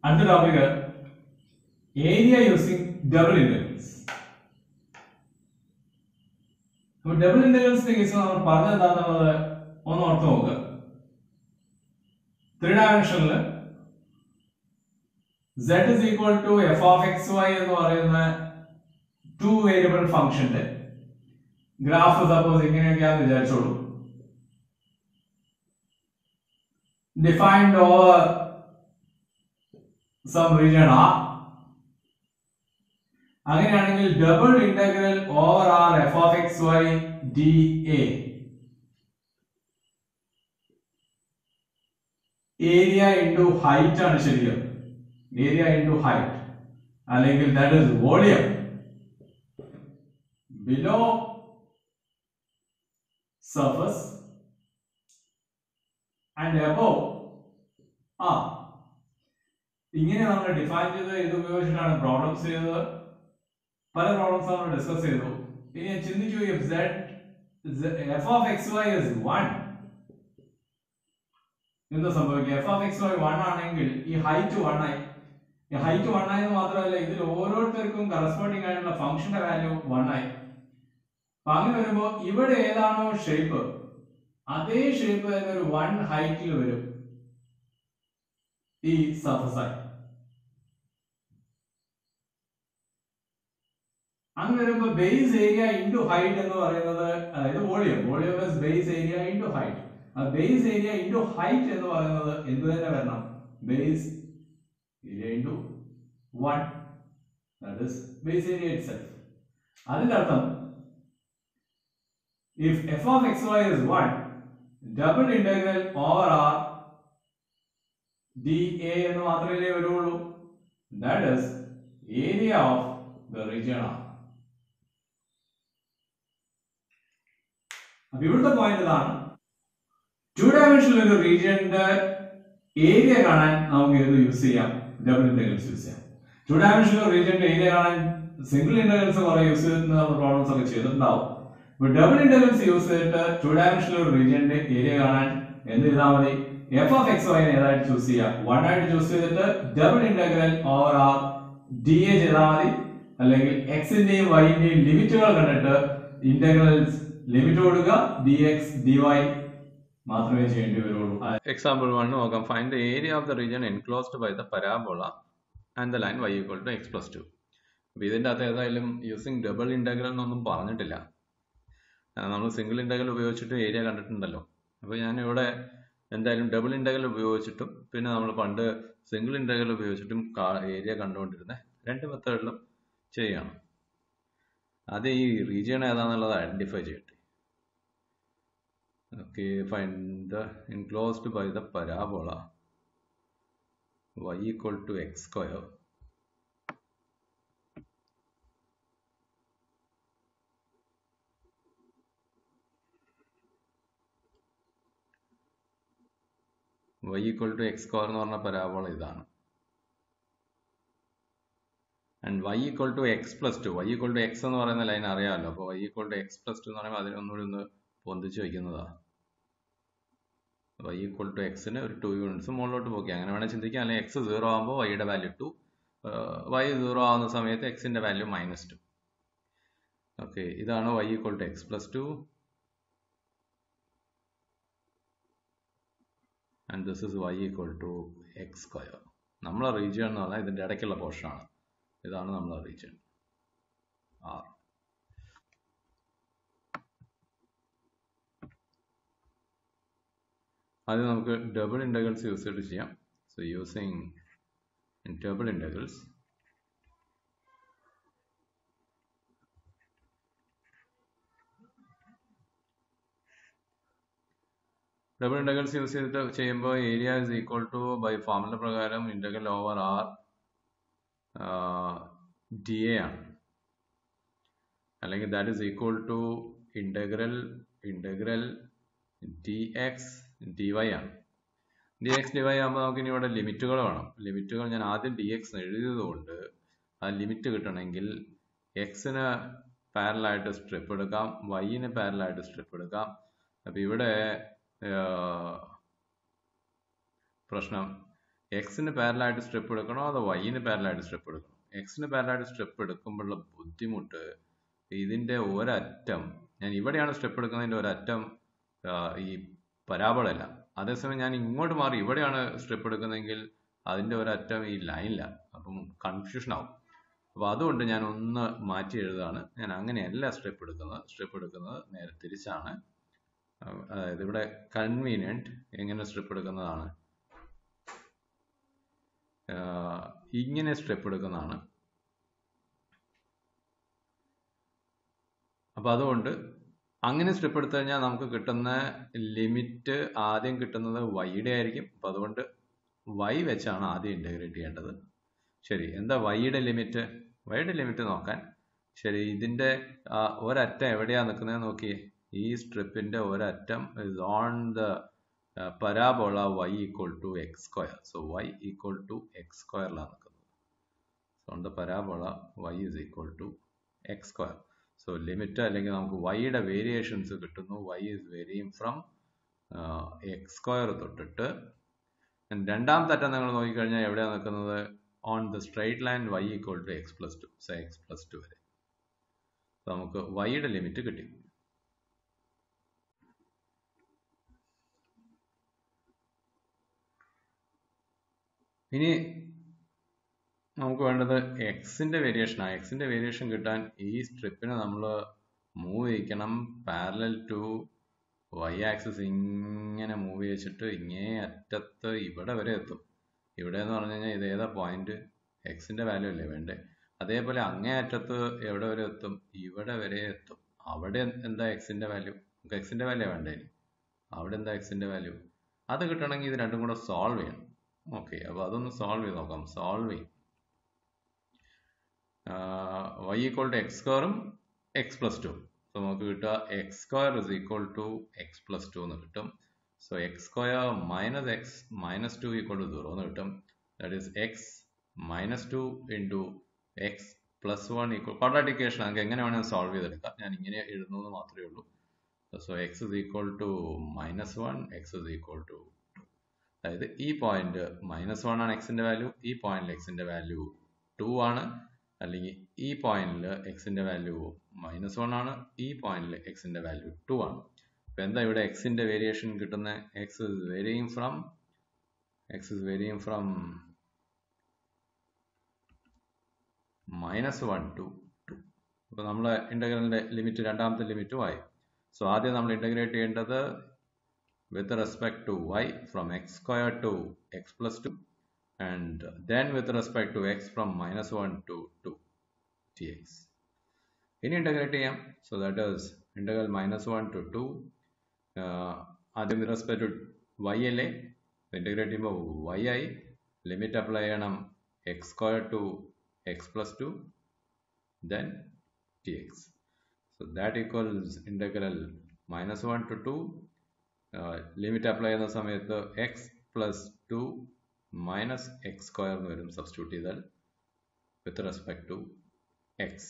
അടുത്ത topic area using double integrals അപ്പൊ double ഇന്റഗ്രൽസിന്റെ കേസ് നമ്മൾ പറഞ്ഞത് എന്താണെന്നുള്ളത് ഒന്ന് ഓർത്ത് നോക്കുക ത്രീ ഡയമെൻഷനിൽ z is equal to f of x y എന്ന് പറയുന്ന ടു വേരിയബിൾ ഫംഗ്ഷന്റെ ഗ്രാഫ് സപ്പോസ് ഇങ്ങനെയൊക്കെയാന്ന് വിചാരിച്ചോളൂ defined over some region R അങ്ങനെയാണെങ്കിൽ double integral over R F of X Y D A area into height ആണ് ശരിക്കും area into height അല്ലെങ്കിൽ that is volume below surface and above ആ ഇങ്ങനെ നമ്മൾ ഡിഫൈൻ ചെയ്ത് ഇത് ഉപയോഗിച്ചിട്ടാണ് പ്രോബ്ലംസ് ചെയ്തത് പല പ്രോബ്ലംസ് നമ്മൾ ഡിസ്കസ് ചെയ്തു ഇനി ഞാൻ ചിന്തിക്കൂ if z f of xy is 1 എന്താ സംഭവിക്കുക F of X Y one ആണെങ്കിൽ ഈ ഹൈറ്റ് വൺ ആയി ഈ ഹൈറ്റ് വൺ ആയെന്ന് മാത്രമല്ല ഇതിൽ ഓരോരുത്തർക്കും കറസ്പോണ്ടിങ് ആയിട്ടുള്ള ഫംഗ്ഷന്റെ വാല്യൂ വൺ ആയി അപ്പൊ അങ്ങനെ വരുമ്പോ ഇവിടെ ഏതാണോ ഷേപ്പ് അതേ ഷേപ്പ് തന്നെ ഒരു വൺ ഹൈറ്റിൽ വരും ഈ സർഫസ് ആയി അങ്ങനെ വരുമ്പോ ബേസ് ഏരിയ ഇൻറ്റു ഹൈറ്റ് എന്ന് പറയുന്നത് അതായത് volume volume is base area into height ആ ബേസ് ഏരിയ ഇൻറ്റു ഹൈറ്റ് എന്ന് പറയുന്നത് എന്ത് തന്നെ വരണം base area into one that is base area itself അതിന്റെ അർത്ഥം if f of xy is 1 double integral over r dA എന്ന് മാത്രമേ വരുള്ളൂ that is area of the region R അപ്പൊ ഇവിടുത്തെ പോയിന്റ് ഇതാണ് ടു ഡയമെൻഷനിൽ ഒരു റീജിയന്റെ ഏരിയ കാണാൻ നമുക്ക് ഏത് യൂസ് ചെയ്യാം ഡബിൾ ഇന്റഗ്രൽസ് യൂസ് ചെയ്യാം ടു ഡയമെൻഷനിൽ റീജിയന്റെ ഏരിയ കാണാൻ സിംഗിൾ ഇന്റഗ്രൽസ് കുറെ യൂസ് ചെയ്യുന്ന പ്രോബ്ലംസ് ഒക്കെ ചെയ്തിട്ടുണ്ടാവും ഇപ്പൊ ഡബിൾ ഇന്റഗ്രൽസ് യൂസ് ചെയ്തിട്ട് ടു ഡയമെൻഷനിൽ റീജിയന്റെ ഏരിയ കാണാൻ എന്ത് ചെയ്താൽ മതി എഫ് ഓഫ് എക്സ് വൈ ഏതായിട്ട് ചൂസ് ചെയ്യാം വൺ ആയിട്ട് ചൂസ് ചെയ്തിട്ട് double integral over R D A ചെയ്താൽ മതി അല്ലെങ്കിൽ എക്സിന്റെയും വൈന്റെയും ലിമിറ്റുകൾ കണ്ടിട്ട് ഇന്റഗ്രൽസ് ലിമിറ്റ് കൊടുക്കുക ഡി എക്സ് ഡി വൈ മാത്രമേ ചെയ്യേണ്ടി വരുള്ളൂ Example 1 നോക്കാം find the area of the region enclosed by the parabola and the line y equal to x plus 2 അപ്പോൾ ഇതിൻ്റെ അകത്ത് ഏതായാലും യൂസിങ് ഡബിൾ ഇൻ്റഗ്രൽ എന്നൊന്നും പറഞ്ഞിട്ടില്ല നമ്മൾ സിംഗിൾ ഇൻ്റഗ്രൽ ഉപയോഗിച്ചിട്ട് ഏരിയ കണ്ടിട്ടുണ്ടല്ലോ അപ്പോൾ ഞാൻ ഇവിടെ എന്തായാലും ഡബിൾ ഇൻ്റഗ്രൽ ഉപയോഗിച്ചിട്ടും പിന്നെ നമ്മൾ പണ്ട് സിംഗിൾ ഇൻ്റഗ്രൽ ഉപയോഗിച്ചിട്ടും ഏരിയ കണ്ടുകൊണ്ടിരുന്ന രണ്ട് മെത്തേഡിലും ചെയ്യണം അത് ഈ റീജിയൺ ഏതാണെന്നുള്ളത് ഐഡൻറ്റിഫൈ ചെയ്യട്ടെ okay find the enclosed by the parabola y equal to x square y equal to x square എന്ന് പറഞ്ഞ പരാബോള ഇതാണ് and y equal to x plus 2 y equal to x എന്ന് പറയുന്ന ലൈൻ അറിയാമല്ലോ അപ്പോൾ y equal to x plus 2 എന്ന് പറയുമ്പോൾ അതിനെ ഒന്നുകൂടി ഒന്ന് പൊന്തിച്ച് വയ്ക്കുന്നതാണ് y ഈക്വൽ ടു എക്സിന് ഒരു ടു യൂണിറ്റ്സ് മുകളിലോട്ട് പോക്കി അങ്ങനെ വേണേൽ ചിന്തിക്കാം അല്ലെങ്കിൽ എക്സ് സീറോ ആകുമ്പോൾ വൈയുടെ വാല്യൂ ടു വൈ സീറോ ആവുന്ന സമയത്ത് എക്സിന്റെ വാല്യൂ മൈനസ് ടു ഓക്കെ ഇതാണ് y equal to X plus two and this is y equal to X square നമ്മളെ റീജിയൻ എന്ന് പറഞ്ഞാൽ ഇതിന്റെ ഇടയ്ക്കുള്ള പോർഷനാണ് ഇതാണ് നമ്മളെ റീജിയൻ ആർ ആദ്യം നമുക്ക് ഡബിൾ ഇൻ്റഗ്രൽസ് യൂസ് ചെയ്തിട്ട് ചെയ്യാം so using double integrals double integrals use ചെയ്തിട്ട് ചെയ്യുമ്പോൾ area is equal to by formula പ്രകാരം integral over R D A ആണ് അല്ലെങ്കിൽ that is equal to integral integral d X D y ആണ് d X D y ആകുമ്പോൾ നമുക്ക് ഇനി ഇവിടെ ലിമിറ്റുകൾ വേണം ലിമിറ്റുകൾ ഞാൻ ആദ്യം ഡി എക്സ് എഴുതിയത് കൊണ്ട് ആ ലിമിറ്റ് കിട്ടണമെങ്കിൽ എക്സിന് പാരലായിട്ട് സ്ട്രിപ്പ് എടുക്കാം വൈന് പാരലായിട്ട് സ്ട്രിപ്പ് എടുക്കാം അപ്പം ഇവിടെ പ്രശ്നം എക്സിന് പാരലായിട്ട് സ്ട്രിപ്പ് എടുക്കണോ അതോ വൈന് പാരലായിട്ട് സ്ട്രിപ്പ് എടുക്കണോ എക്സിന് പാരലായിട്ട് സ്ട്രിപ്പ് എടുക്കുമ്പോഴുള്ള ബുദ്ധിമുട്ട് ഇതിൻ്റെ ഒരറ്റം ഞാൻ ഇവിടെയാണ് സ്ട്രിപ്പ് എടുക്കുന്നതിൻ്റെ ഒരറ്റം ആ, ഈ പരാബോളല്ല അതേസമയം ഞാൻ ഇങ്ങോട്ട് മാറി ഇവിടെയാണ് സ്ട്രിപ്പ് എടുക്കുന്നതെങ്കിൽ അതിൻ്റെ ഒരറ്റം ഈ ലൈനിലാണ് അപ്പം കൺഫ്യൂഷൻ ആവും അപ്പോൾ അതുകൊണ്ട് ഞാൻ ഒന്ന് മാറ്റി എഴുതാണ് ഞാൻ അങ്ങനെയല്ല സ്ട്രിപ്പ് എടുക്കുന്നത് സ്ട്രിപ്പ് എടുക്കുന്നത് നേരെ തിരിച്ചാണ് ആ, അതായത് ഇവിടെ കൺവീനിയൻറ്റ് എങ്ങനെ സ്ട്രിപ്പ് എടുക്കുന്നതാണ് ആ, ഇങ്ങനെ സ്ട്രിപ്പ് എടുക്കുന്നതാണ് അപ്പോൾ അതുകൊണ്ട് അങ്ങനെ സ്ട്രിപ്പ് എടുത്തു കഴിഞ്ഞാൽ നമുക്ക് കിട്ടുന്ന ലിമിറ്റ് ആദ്യം കിട്ടുന്നത് വൈയുടെ ആയിരിക്കും അപ്പം അതുകൊണ്ട് വൈ വെച്ചാണ് ആദ്യം ഇൻ്റഗ്രേറ്റ് ചെയ്യേണ്ടത് ശരി എന്താ വൈയുടെ ലിമിറ്റ് വൈയുടെ ലിമിറ്റ് നോക്കാൻ ശരി ഇതിൻ്റെ ആ, ഒരറ്റം എവിടെയാണ് നിൽക്കുന്നത് നോക്കിയേ ഈ സ്ട്രിപ്പിൻ്റെ ഒരറ്റം is on the parabola y equal to X square so y equal to x സ്ക്വയറിലാണ് നിൽക്കുന്നത് so on the parabola y is equal to X square so limit അല്ലെങ്കിൽ നമുക്ക് വൈയുടെ വേരിയേഷൻസ് കിട്ടുന്നു y is varying from x square തൊട്ടിട്ട് And രണ്ടാമത്തെ അറ്റം നിങ്ങൾ നോക്കിക്കഴിഞ്ഞാൽ എവിടെയാണ് നിൽക്കുന്നത് on the straight line y equal to X plus two so x plus two വരെ So നമുക്ക് വൈയുടെ ലിമിറ്റ് കിട്ടി ഇനി നമുക്ക് വേണ്ടത് എക്സിന്റെ വേരിയേഷൻ ആ എക്സിന്റെ വേരിയേഷൻ കിട്ടാൻ ഈ സ്ട്രിപ്പിനെ നമ്മൾ മൂവ് ചെയ്യിക്കണം പാരലൽ ടു വൈ ആക്സിസ് ഇങ്ങനെ മൂവ് ചെയ്യിച്ചിട്ട് ഇങ്ങേ അറ്റത്ത് ഇവിടെ വരെ എത്തും ഇവിടെ എന്ന് പറഞ്ഞു കഴിഞ്ഞാൽ ഇത് ഏതാ പോയിന്റ് എക്സിന്റെ വാല്യൂ അല്ലേ വേണ്ടേ അതേപോലെ അങ്ങേ അറ്റത്ത് എവിടെ വരെ എത്തും ഇവിടെ വരെ എത്തും അവിടെ എന്താ എക്സിന്റെ വാല്യൂ നമുക്ക് എക്സിന്റെ വാല്യൂ വേണ്ടേ ഇനി അവിടെ എന്താ എക്സിന്റെ വാല്യൂ അത് കിട്ടണമെങ്കിൽ ഇത് രണ്ടും കൂടെ സോൾവ് ചെയ്യണം ഓക്കെ അപ്പോൾ അതൊന്ന് സോൾവ് ചെയ്ത് നോക്കാം സോൾവ് ചെയ്യും വൈ ഈക്വൾ ടു എക്സ് സ്ക്വയറും എക്സ് പ്ലസ് ടു സോ നമുക്ക് കിട്ടുക x square is equal to X plus two എന്ന് കിട്ടും so x square minus x minus two equal to zero എന്ന് കിട്ടും that is x minus two into x plus one equal ക്വാഡ്രാറ്റിക്കേഷൻ നമുക്ക് എങ്ങനെ വേണമെങ്കിൽ സോൾവ് ചെയ്തെടുക്കാം ഞാൻ ഇങ്ങനെ എഴുതുന്നു എന്ന് മാത്രമേ ഉള്ളൂ so x is equal to minus one x is equal to two അതായത് ഈ പോയിന്റ് മൈനസ് വൺ ആണ് എക്സിന്റെ വാല്യൂ ഈ പോയിന്റിൽ എക്സിന്റെ വാല്യൂ ടു ആണ് അല്ലെങ്കിൽ ഈ പോയിന്റിൽ എക്സിന്റെ വാല്യൂ മൈനസ് വൺ ആണ് ഈ പോയിന്റിൽ എക്സിന്റെ വാല്യൂ ടു ആണ് അപ്പൊ എന്താ ഇവിടെ എക്സിന്റെ വേരിയേഷൻ കിട്ടുന്ന x is varying from x is varying from minus one to two അപ്പോൾ നമ്മൾ ഇൻ്റഗ്രലിൻ്റെ ലിമിറ്റ് രണ്ടാമത്തെ ലിമിറ്റും ആയി സോ ആദ്യം നമ്മൾ ഇൻ്റഗ്രേറ്റ് ചെയ്യേണ്ടത് with respect to y from x square to x plus 2 and then with respect to x from minus 1 to 2 dx. ഇനി integrate ചെയ്യാം so that is integral minus one to two ആദ്യം with respect to y അല്ലേ integrate ചെയ്യുമ്പോൾ y ആയി limit apply ചെയ്യണം x square to X plus two then d x so that equals integral minus one to two limit apply ചെയ്യുന്ന സമയത്ത് x plus two minus x square എന്ന് വരും substitute ചെയ്താൽ with respect to x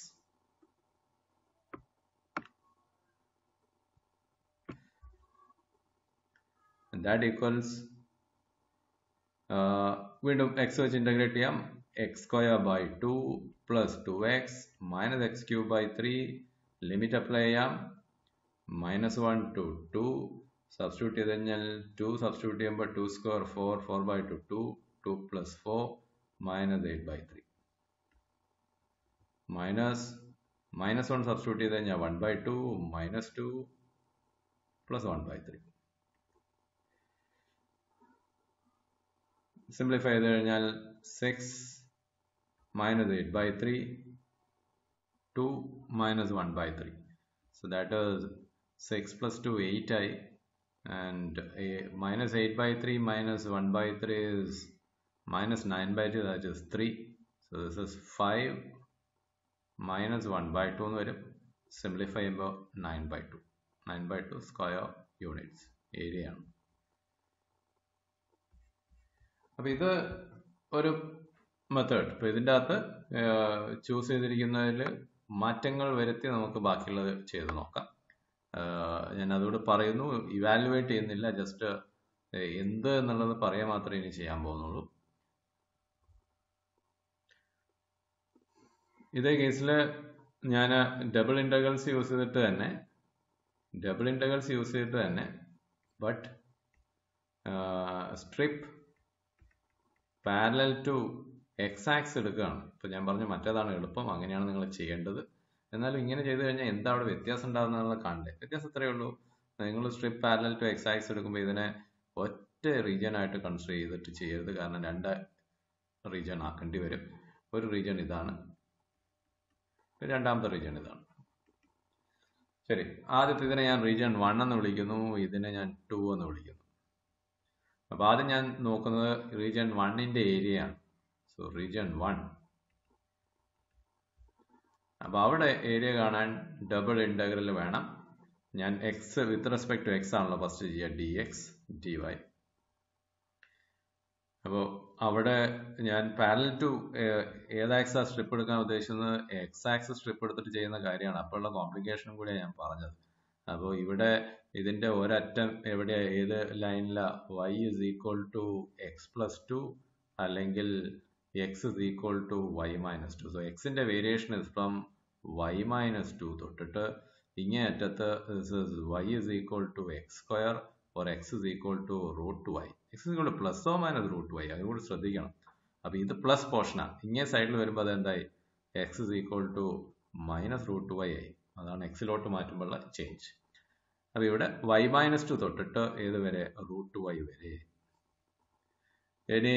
that equals വീണ്ടും x വെച്ച് integrate ചെയ്യാം X square by two plus two x minus x cube by three limit apply ചെയ്യാം minus one to two substitute ചെയ്ത് കഴിഞ്ഞാൽ two substitute ചെയ്യുമ്പോൾ two square four four by two two two plus four minus eight by three minus minus one substitute ചെയ്ത് കഴിഞ്ഞാൽ one by two minus two plus one by three simplify ചെയ്ത് കഴിഞ്ഞാൽ six minus eight by three two minus one by three so that is six plus two eight ആയി and a minus 8 by 3 minus 1 by 3 is minus 9 by 2 that is 3 so this is 5 minus 1 by 2 എന്ന് വരും simplify ചെയ്യുമ്പോൾ 9 by 2 9 by 2 square units area ആണ് അപ്പോൾ ഇത് ഒരു method ഇപ്പോൾ ഇതിൻ്റെ അകത്ത് ചൂസ് ചെയ്തിരിക്കുന്നതിൽ മാറ്റങ്ങൾ വരുത്തി നമുക്ക് ബാക്കിയുള്ളത് ചെയ്ത് നോക്കാം ഞാൻ അതോട് പറയുന്നു ഇവാലുവേറ്റ് ചെയ്യുന്നില്ല ജസ്റ്റ് എന്ത് എന്നുള്ളത് പറയാൻ മാത്രമേ ഇനി ചെയ്യാൻ പോകുന്നുള്ളൂ ഇതേ കേസിൽ ഞാൻ ഡബിൾ ഇൻ്റഗ്രൽസ് യൂസ് ചെയ്തിട്ട് തന്നെ ഡബിൾ ഇൻ്റഗ്രൽസ് യൂസ് ചെയ്തിട്ട് തന്നെ but strip parallel to x axis എടുക്കുകയാണ് ഇപ്പോൾ ഞാൻ പറഞ്ഞു മറ്റേതാണ് എളുപ്പം അങ്ങനെയാണ് നിങ്ങൾ ചെയ്യേണ്ടത് എന്നാലും ഇങ്ങനെ ചെയ്തു കഴിഞ്ഞാൽ എന്താ അവിടെ വ്യത്യാസം ഉണ്ടാകുന്നതെന്ന് കാണണ്ടേ വ്യത്യാസം ഇത്രയേ ഉള്ളൂ നിങ്ങൾ strip parallel to x axis എടുക്കുമ്പോൾ ഇതിനെ ഒറ്റ റീജിയൻ ആയിട്ട് കൺസിഡർ ചെയ്തിട്ട് ചെയ്യരുത് കാരണം രണ്ട് റീജിയൻ ആക്കേണ്ടി വരും ഒരു റീജിയൻ ഇതാണ് രണ്ടാമത്തെ റീജിയൻ ഇതാണ് ശരി ആദ്യത്തെ ഇതിനെ ഞാൻ റീജിയൻ വൺ എന്ന് വിളിക്കുന്നു ഇതിനെ ഞാൻ ടു എന്ന് വിളിക്കുന്നു അപ്പോൾ ആദ്യം ഞാൻ നോക്കുന്നത് റീജിയൻ വണ്ണിൻ്റെ ഏരിയ ആണ് സോ റീജിയൻ വൺ അപ്പോൾ അവിടെ ഏരിയ കാണാൻ ഡബിൾ ഇൻ്റഗ്രൽ വേണം ഞാൻ x with respect to x ആണല്ലോ ഫസ്റ്റ് ചെയ്യുക ഡി എക്സ് ഡി വൈ അപ്പോൾ അവിടെ ഞാൻ പാരൽ ടു ഏത് ആക്സാ സ്ട്രിപ്പ് എടുക്കാൻ ഉദ്ദേശിക്കുന്നത് എക്സ് ആക്സ് സ്ട്രിപ്പ് എടുത്തിട്ട് ചെയ്യുന്ന കാര്യമാണ് അപ്പോഴുള്ള കോംപ്ലിക്കേഷനും കൂടിയാണ് ഞാൻ പറഞ്ഞത് അപ്പോൾ ഇവിടെ ഇതിൻ്റെ ഒരറ്റം എവിടെ ഏത് ലൈനിലാ y is equal to X plus two അല്ലെങ്കിൽ x is equal to y minus two so എക്സിൻ്റെ variation is from y minus two തൊട്ടിട്ട് ഇങ്ങേ അറ്റത്ത് y is equal to X square or x is equal to root y x is equal to plus or minus root y അതുകൂടി ശ്രദ്ധിക്കണം അപ്പോൾ ഇത് plus പോർഷനാണ് ഇങ്ങേ സൈഡിൽ വരുമ്പോൾ അതെന്തായി x is equal to minus root y ആയി അതാണ് എക്സിലോട്ട് മാറ്റുമ്പോഴുള്ള ചേഞ്ച് അപ്പോൾ ഇവിടെ വൈ മൈനസ് ടു തൊട്ടിട്ട് ഏത് വരെ റൂട്ട് വൈ വരെ ഇനി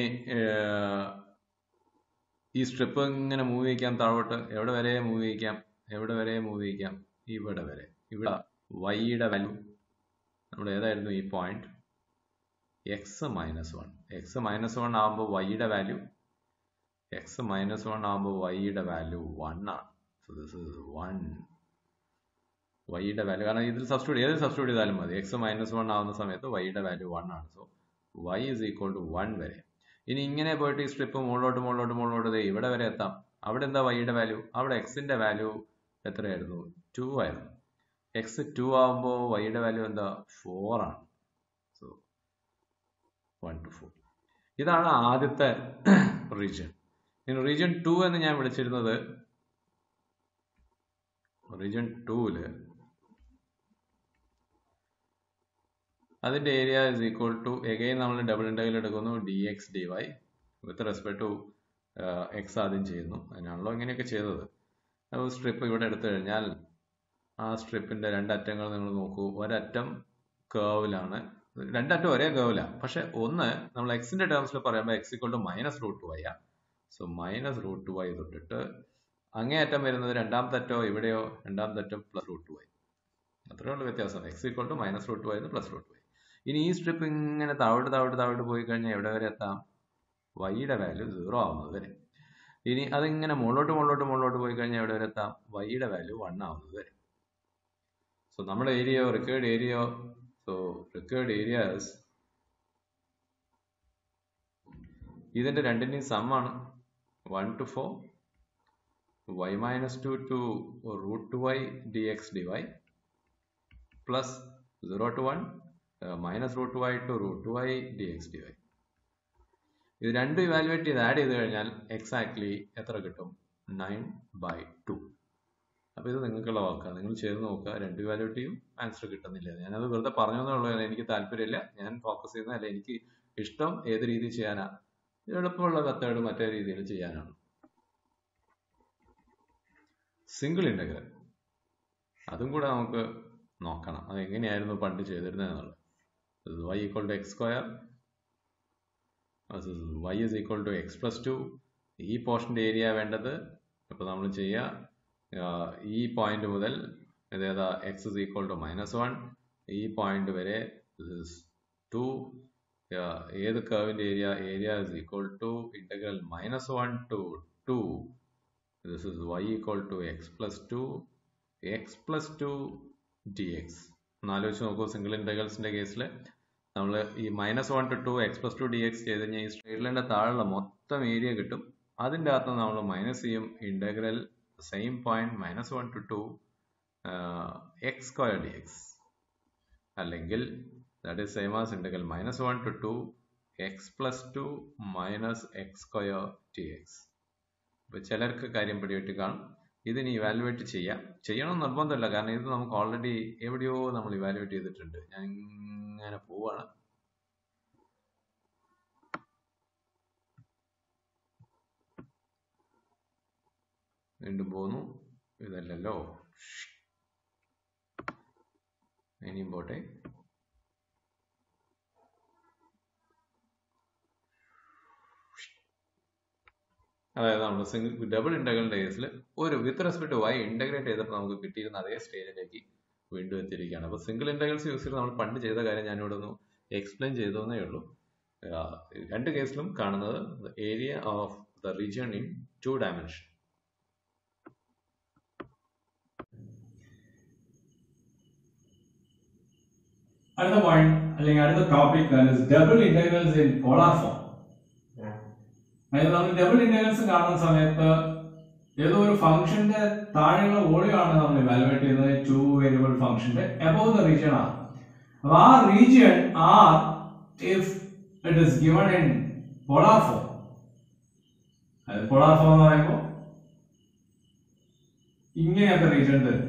ഈ സ്ട്രിപ്പ് ഇങ്ങനെ മൂവ് ചെയ്യിക്കാം താഴോട്ട് എവിടെ വരെ മൂവ് ചെയ്യിക്കാം എവിടെ വരെ മൂവ് ചെയ്യിക്കാം ഇവിടെ വരെ ഇവിടെ വൈയുടെ വാല്യൂ നമ്മുടെ ഏതായിരുന്നു ഈ point x minus one x minus one ആകുമ്പോൾ വൈയുടെ വാല്യൂ എക്സ് മൈനസ് വൺ ആകുമ്പോൾ വൈയുടെ വാല്യൂ വൺ ആണ് സോ ദിസ് ഇസ് വൺ വൈയുടെ വാല്യൂ കാരണം ഇതിൽ സബ്സ്റ്റിറ്റ്യൂട്ട് ഏത് സബ്സ്റ്റിറ്റ്യൂട്ട് ചെയ്താലും മതി എക്സ് മൈനസ് വൺ ആവുന്ന സമയത്ത് വൈയുടെ വാല്യൂ വൺ ആണ് so y is equal to one വരെ ഇനി ഇങ്ങനെ പോയിട്ട് ഈ സ്ട്രിപ്പ് മുകളിലോട്ട് മുകളിലോട്ട് മുകളിലോട്ട് ദേ ഇവിടെ വരെ എത്താം അവിടെ എന്താ വൈയുടെ വാല്യൂ അവിടെ എക്സിന്റെ വാല്യൂ എത്രയായിരുന്നു ടു ആയിരുന്നു എക്സ് ടു ആകുമ്പോൾ വൈയുടെ വാല്യൂ എന്താ ഫോർ ആണ് സോ വൺ ടു ഫോർ ഇതാണ് ആദ്യത്തെ റീജിയൻ ഇനി റീജിയൻ ടു എന്ന് ഞാൻ വിളിച്ചിരുന്നത് റീജിയൻ ടൂവില് അതിന്റെ area is equal to again നമ്മൾ ഡബിൾ ഇൻ്റഗ്രൽ എടുക്കുന്നു d X D y with respect to x ആദ്യം ചെയ്യുന്നു അതിനാണല്ലോ ഇങ്ങനെയൊക്കെ ചെയ്തത് അപ്പോൾ സ്ട്രിപ്പ് ഇവിടെ എടുത്തു കഴിഞ്ഞാൽ ആ സ്ട്രിപ്പിന്റെ രണ്ടറ്റങ്ങൾ നിങ്ങൾ നോക്കൂ ഒരറ്റം കേവിലാണ് രണ്ടറ്റം ഒരേ കേവിലാണ് പക്ഷെ ഒന്ന് നമ്മൾ എക്സിന്റെ ടേംസിൽ പറയുമ്പോൾ x equal to minus root y ആ സോ മൈനസ് റൂട്ട് വൈ തൊട്ടിട്ട് അങ്ങേ അറ്റം വരുന്നത് രണ്ടാമത്തെ അറ്റോ ഇവിടെയോ രണ്ടാമത്തെ അറ്റം പ്ലസ് റൂട്ട് വൈ അത്രേ ഉള്ളൂ വ്യത്യാസം x equal to minus root y plus root y ഇനി ഈ സ്ട്രിപ്പ് ഇങ്ങനെ താഴോട്ട് താഴോട്ട് താഴോട്ട് പോയി കഴിഞ്ഞാൽ എവിടെ വരെ എത്താം വൈയുടെ വാല്യൂ സീറോ ആവുന്നത് വരെ ഇനി അതിങ്ങനെ മുകളിലോട്ട് മുകളിലോട്ട് മുകളിലോട്ട് പോയി കഴിഞ്ഞാൽ എവിടെ വരെ എത്താം വൈയുടെ വാല്യൂ വൺ ആവുന്നത് വരെ സോ നമ്മുടെ ഏരിയയോ റിക്കേർഡ് ഏരിയയോ സോ റിക്കേർഡ് ഏരിയാസ് ഇതിന്റെ രണ്ടിന്റെയും സം ആണ് one to four y minus two to root y d X D y plus zero to one minus root y to root y d X D y ഇത് രണ്ടും evaluate ചെയ്ത് add ചെയ്ത് കഴിഞ്ഞാൽ exactly എത്ര കിട്ടും nine by two അപ്പോൾ ഇത് നിങ്ങൾക്കുള്ള വാക്കാണ് നിങ്ങൾ ചെയ്ത് നോക്കുക രണ്ട് ഇവാലുവേറ്റ് ചെയ്യും ആൻസർ കിട്ടുന്നില്ല ഞാനത് വെറുതെ പറഞ്ഞു എന്നുള്ളൂ എനിക്ക് താല്പര്യമില്ല ഞാൻ ഫോക്കസ് ചെയ്യുന്ന അല്ല എനിക്ക് ഇഷ്ടം ഏത് രീതിയിൽ ചെയ്യാനാ എളുപ്പമുള്ള മെത്തേഡ് മറ്റേ രീതിയിൽ ചെയ്യാനാണ് സിംഗിൾ ഇൻ്റഗ്രൽ അതും കൂടെ നമുക്ക് നോക്കണം അത് എങ്ങനെയായിരുന്നു പണ്ട് ചെയ്തിരുന്നത് എന്നുള്ളത് y equal to X square y is equal to X plus two ഈ പോർഷൻ്റെ ഏരിയ വേണ്ടത് ഇപ്പോൾ നമ്മൾ ചെയ്യുക ഈ പോയിന്റ് മുതൽ ഇതേതാ x is equal to minus one ഈ പോയിന്റ് വരെ ടു ഏത് കർവിൻ്റെ area area is equal to integral minus one to two this is y equal to X plus two X plus two d x എന്നാലോചിച്ച് നോക്കൂ single ഇൻ്റഗ്രൽസിൻ്റെ കേസിൽ നമ്മൾ ഈ minus one to two X plus two d x ചെയ്ത് കഴിഞ്ഞാൽ ഈ straight ലൈൻ്റെ താഴെയുള്ള മൊത്തം ഏരിയ കിട്ടും അതിൻ്റെ അകത്ത് നമ്മൾ മൈനസ് ചെയ്യും integral same point minus one to two X square d x അല്ലെങ്കിൽ that is same as integral minus one to two X plus two minus x square d x അപ്പോൾ ചിലർക്ക് കാര്യം പിടികിട്ടി കാണും ഇതിനി ഇവാലുവേറ്റ് ചെയ്യാം ചെയ്യണം നിർബന്ധമില്ല കാരണം ഇത് നമുക്ക് ഓൾറെഡി എവിടെയോ നമ്മൾ ഇവാലുവേറ്റ് ചെയ്തിട്ടുണ്ട് ഞാൻ ഇങ്ങനെ പോവാണ് വീണ്ടും പോന്നു ഇതല്ലല്ലോ ഇനിയും പോട്ടെ അതായത് നമ്മൾ സിംഗിൾ ഡബിൾ ഇന്റഗ്രലിന്റെ കേസിൽ ഒരു വിത്ത് റെസ്പെക്ട് വൈ ഇന്റഗ്രേറ്റ് ചെയ്തപ്പോൾ നമുക്ക് കിട്ടിയിരുന്ന അതേ സ്റ്റേജിലേക്ക് വീണ്ടും എത്തിയിരിക്കുകയാണ് അപ്പോൾ സിംഗിൾ ഇന്റഗ്രൽസ് യൂസ് ചെയ്ത് നമ്മൾ പണ്ട് ചെയ്ത കാര്യം ഞാനിവിടെ ഒന്ന് എക്സ്പ്ലെയിൻ ചെയ്തതേ ഉള്ളൂ ആഹ് രണ്ട് കേസിലും കാണുന്നത് area of the region in two dimension അടുത്ത പോയിന്റ് അല്ലെങ്കിൽ അടുത്ത topic double integrals in polar form അതായത് നമ്മൾ ഡബിൾ ഇന്റഗ്രൽസ് കാണുന്ന സമയത്ത് ഏതോ ഒരു ഫംഗ്ഷന്റെ താഴെയുള്ള വോളിയം ആണ് നമ്മൾ ഇവാലുവേറ്റ് ചെയ്യുന്നത് ടു വേരിയബിൾ ഫംഗ്ഷന്റെ അബവ് ദ റീജിയൻ ആർ അപ്പൊ ആ region R if it is given in polar form അതായത് പോളാർ ഫോം എന്ന് പറയുമ്പോൾ ഇങ്ങനെയൊക്കെ റീജിയൻ തരും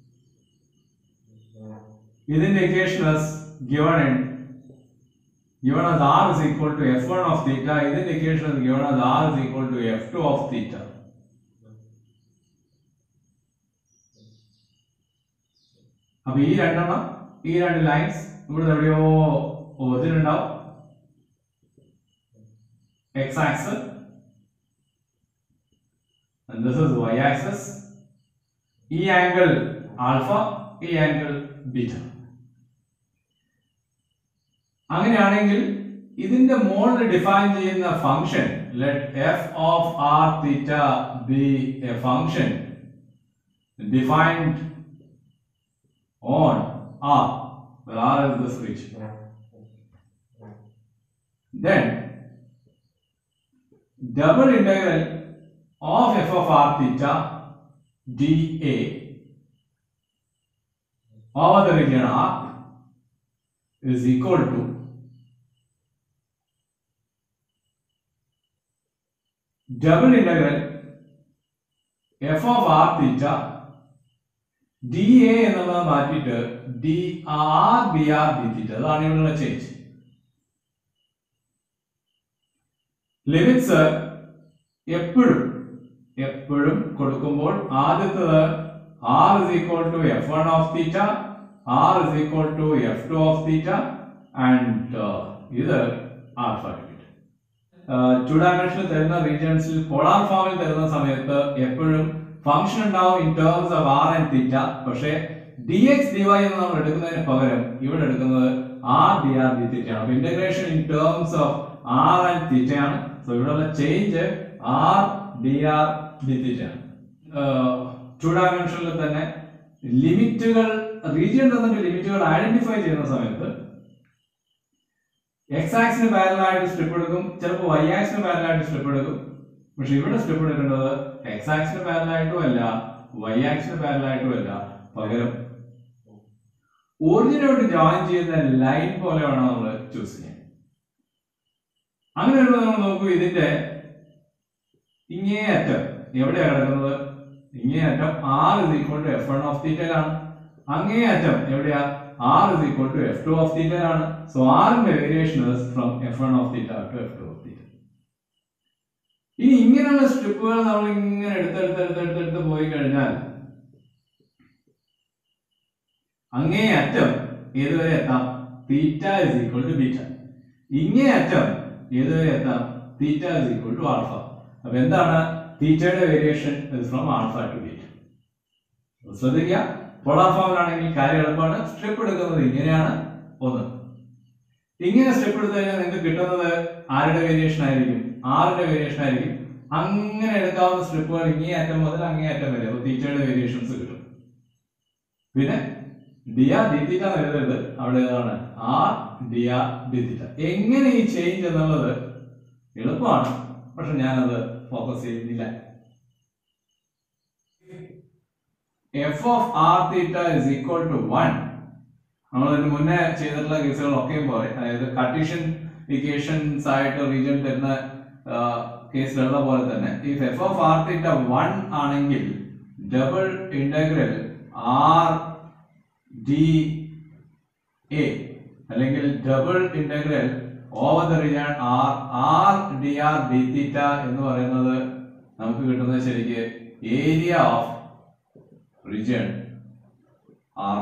ഇതിന്റെ equation is given in given as r is equal to f1 of theta ഇതിന്റെ equation is given as r is equal to f2 of theta അപ്പൊ ഈ രണ്ടെണ്ണം ഈ രണ്ട് ലൈൻസ് ഇവിടെ എവിടെയോ ഒതിലുണ്ടാവും x axis and this is y axis ഈ ആംഗിൾ ആൽഫ ഈ ആംഗിൾ ബീറ്റ അങ്ങനെയാണെങ്കിൽ ഇതിന്റെ മോളിൽ ഡിഫൈൻ ചെയ്യുന്ന function let f of r theta be a function defined on R where r is this region then double integral of f of r theta dA over the region R is equal to double integral f of r theta dA എന്നുള്ളത് മാറ്റിയിട്ട് d r b r d theta അതാണ് ഇവിടെയുള്ള change limits എപ്പോഴും എപ്പോഴും കൊടുക്കുമ്പോൾ ആദ്യത്തത് r is equal to f one of theta r is equal to f two of theta and ഇത് alpha two ഡയമെൻഷനിൽ തരുന്ന റീജിയൻസിൽ പോളാർ ഫോമിൽ തരുന്ന സമയത്ത് എപ്പോഴും ഫംഗ്ഷൻ ഉണ്ടാവും in terms of r and theta പക്ഷേ ഡി എക്സ് ഡി വൈ എന്ന് നമ്മൾ എടുക്കുന്നതിന് പകരം ഇവിടെ എടുക്കുന്നത് ആർ ഡി ആർ ഡി തീറ്റയാണ് അപ്പൊ integration in terms of r and തീറ്റയാണ് സോ ഇവിടെയുള്ള change r d r d തീറ്റയാണ് ടു ഡയമെൻഷനിൽ തന്നെ ലിമിറ്റുകൾ റീജിയൻ തന്നിട്ട് ലിമിറ്റുകൾ ഐഡന്റിഫൈ ചെയ്യുന്ന സമയത്ത് എക്സ് ആക്സിന് പാരലായിട്ട് സ്ട്രിപ്പ് എടുക്കും ചിലപ്പോൾ വൈ ആക്സിന് പാരലായിട്ട് സ്ട്രിപ്പ് എടുക്കും പക്ഷെ ഇവിടെ സ്ട്രിപ്പ് എടുക്കേണ്ടത് എക്സ് ആക്സിന് പാരലായിട്ടും അല്ല വൈ ആക്സിന് പാരലായിട്ടും അല്ല പകരം ഒറിജിനോട്ട് ജോയിൻ ചെയ്യുന്ന ലൈൻ പോലെ വേണം നമ്മൾ ചൂസ് ചെയ്യാൻ അങ്ങനെ വരുമ്പോൾ നമ്മൾ നോക്കൂ ഇതിന്റെ ഇങ്ങേ അറ്റം എവിടെയാണ് കിടക്കുന്നത് ഇങ്ങേ അറ്റം r is equal to f one of തീറ്റയിലാണ് അങ്ങേ അറ്റം എവിടെയാ r is equal to f two of തീറ്റയിലാണ് സോ ആറിന്റെ variation from f one of theta to f two of theta ഇനി ഇങ്ങനെയുള്ള സ്ട്രിപ്പുകൾ നമ്മൾ ഇങ്ങനെ എടുത്തെടുത്ത് എടുത്തെടുത്ത് എടുത്ത് പോയി കഴിഞ്ഞാൽ അങ്ങേ അറ്റം ഏതുവരെ എത്താം theta is equal to beta ഇങ്ങേ അറ്റം ഏതുവരെ എത്താം theta is equal to alpha അപ്പൊ എന്താണ് തീറ്റയുടെ variation from alpha to beta ശ്രദ്ധിക്കുക പോളാർ ഫോമിലാണെങ്കിൽ കാര്യം എളുപ്പമാണ് സ്ട്രിപ്പ് എടുക്കുന്നത് ഇങ്ങനെയാണ് ഒന്ന് ഇങ്ങനെ സ്റ്റെപ്പ് എടുത്തു കഴിഞ്ഞാൽ നിങ്ങൾക്ക് കിട്ടുന്നത് ആരുടെ വേരിയേഷൻ ആയിരിക്കും ആറിന്റെ വേരിയേഷൻ ആയിരിക്കും അങ്ങനെ എടുക്കാവുന്ന സ്ട്രിപ്പുകൾ ഇങ്ങേ അറ്റം മുതൽ അങ്ങേ അറ്റം വരെ അപ്പൊ തീറ്റയുടെ വേരിയേഷൻസ് കിട്ടും പിന്നെ ഡി ആർ ഡി തീറ്റ എന്ന് എഴുതരുത് അവിടെ ഏതാണ് r d r d theta എങ്ങനെ ഈ ചേഞ്ച് എന്നുള്ളത് എളുപ്പമാണ് പക്ഷെ ഞാനത് ഫോക്കസ് ചെയ്യുന്നില്ല f of r theta is equal to one നമ്മൾ ഇതിന് മുന്നേ ചെയ്തിട്ടുള്ള കേസുകളൊക്കെയും പോലെ അതായത് കാർട്ടീഷ്യൻ ഇക്വേഷൻസ് ആയിട്ട് റീജിയൻ തരുന്ന കേസിലുള്ള പോലെ തന്നെ if f of r theta one ആണെങ്കിൽ double integral R D A അല്ലെങ്കിൽ double integral over the region R r d r d theta എന്ന് പറയുന്നത് നമുക്ക് കിട്ടുന്നത് ശരിക്ക് area of region R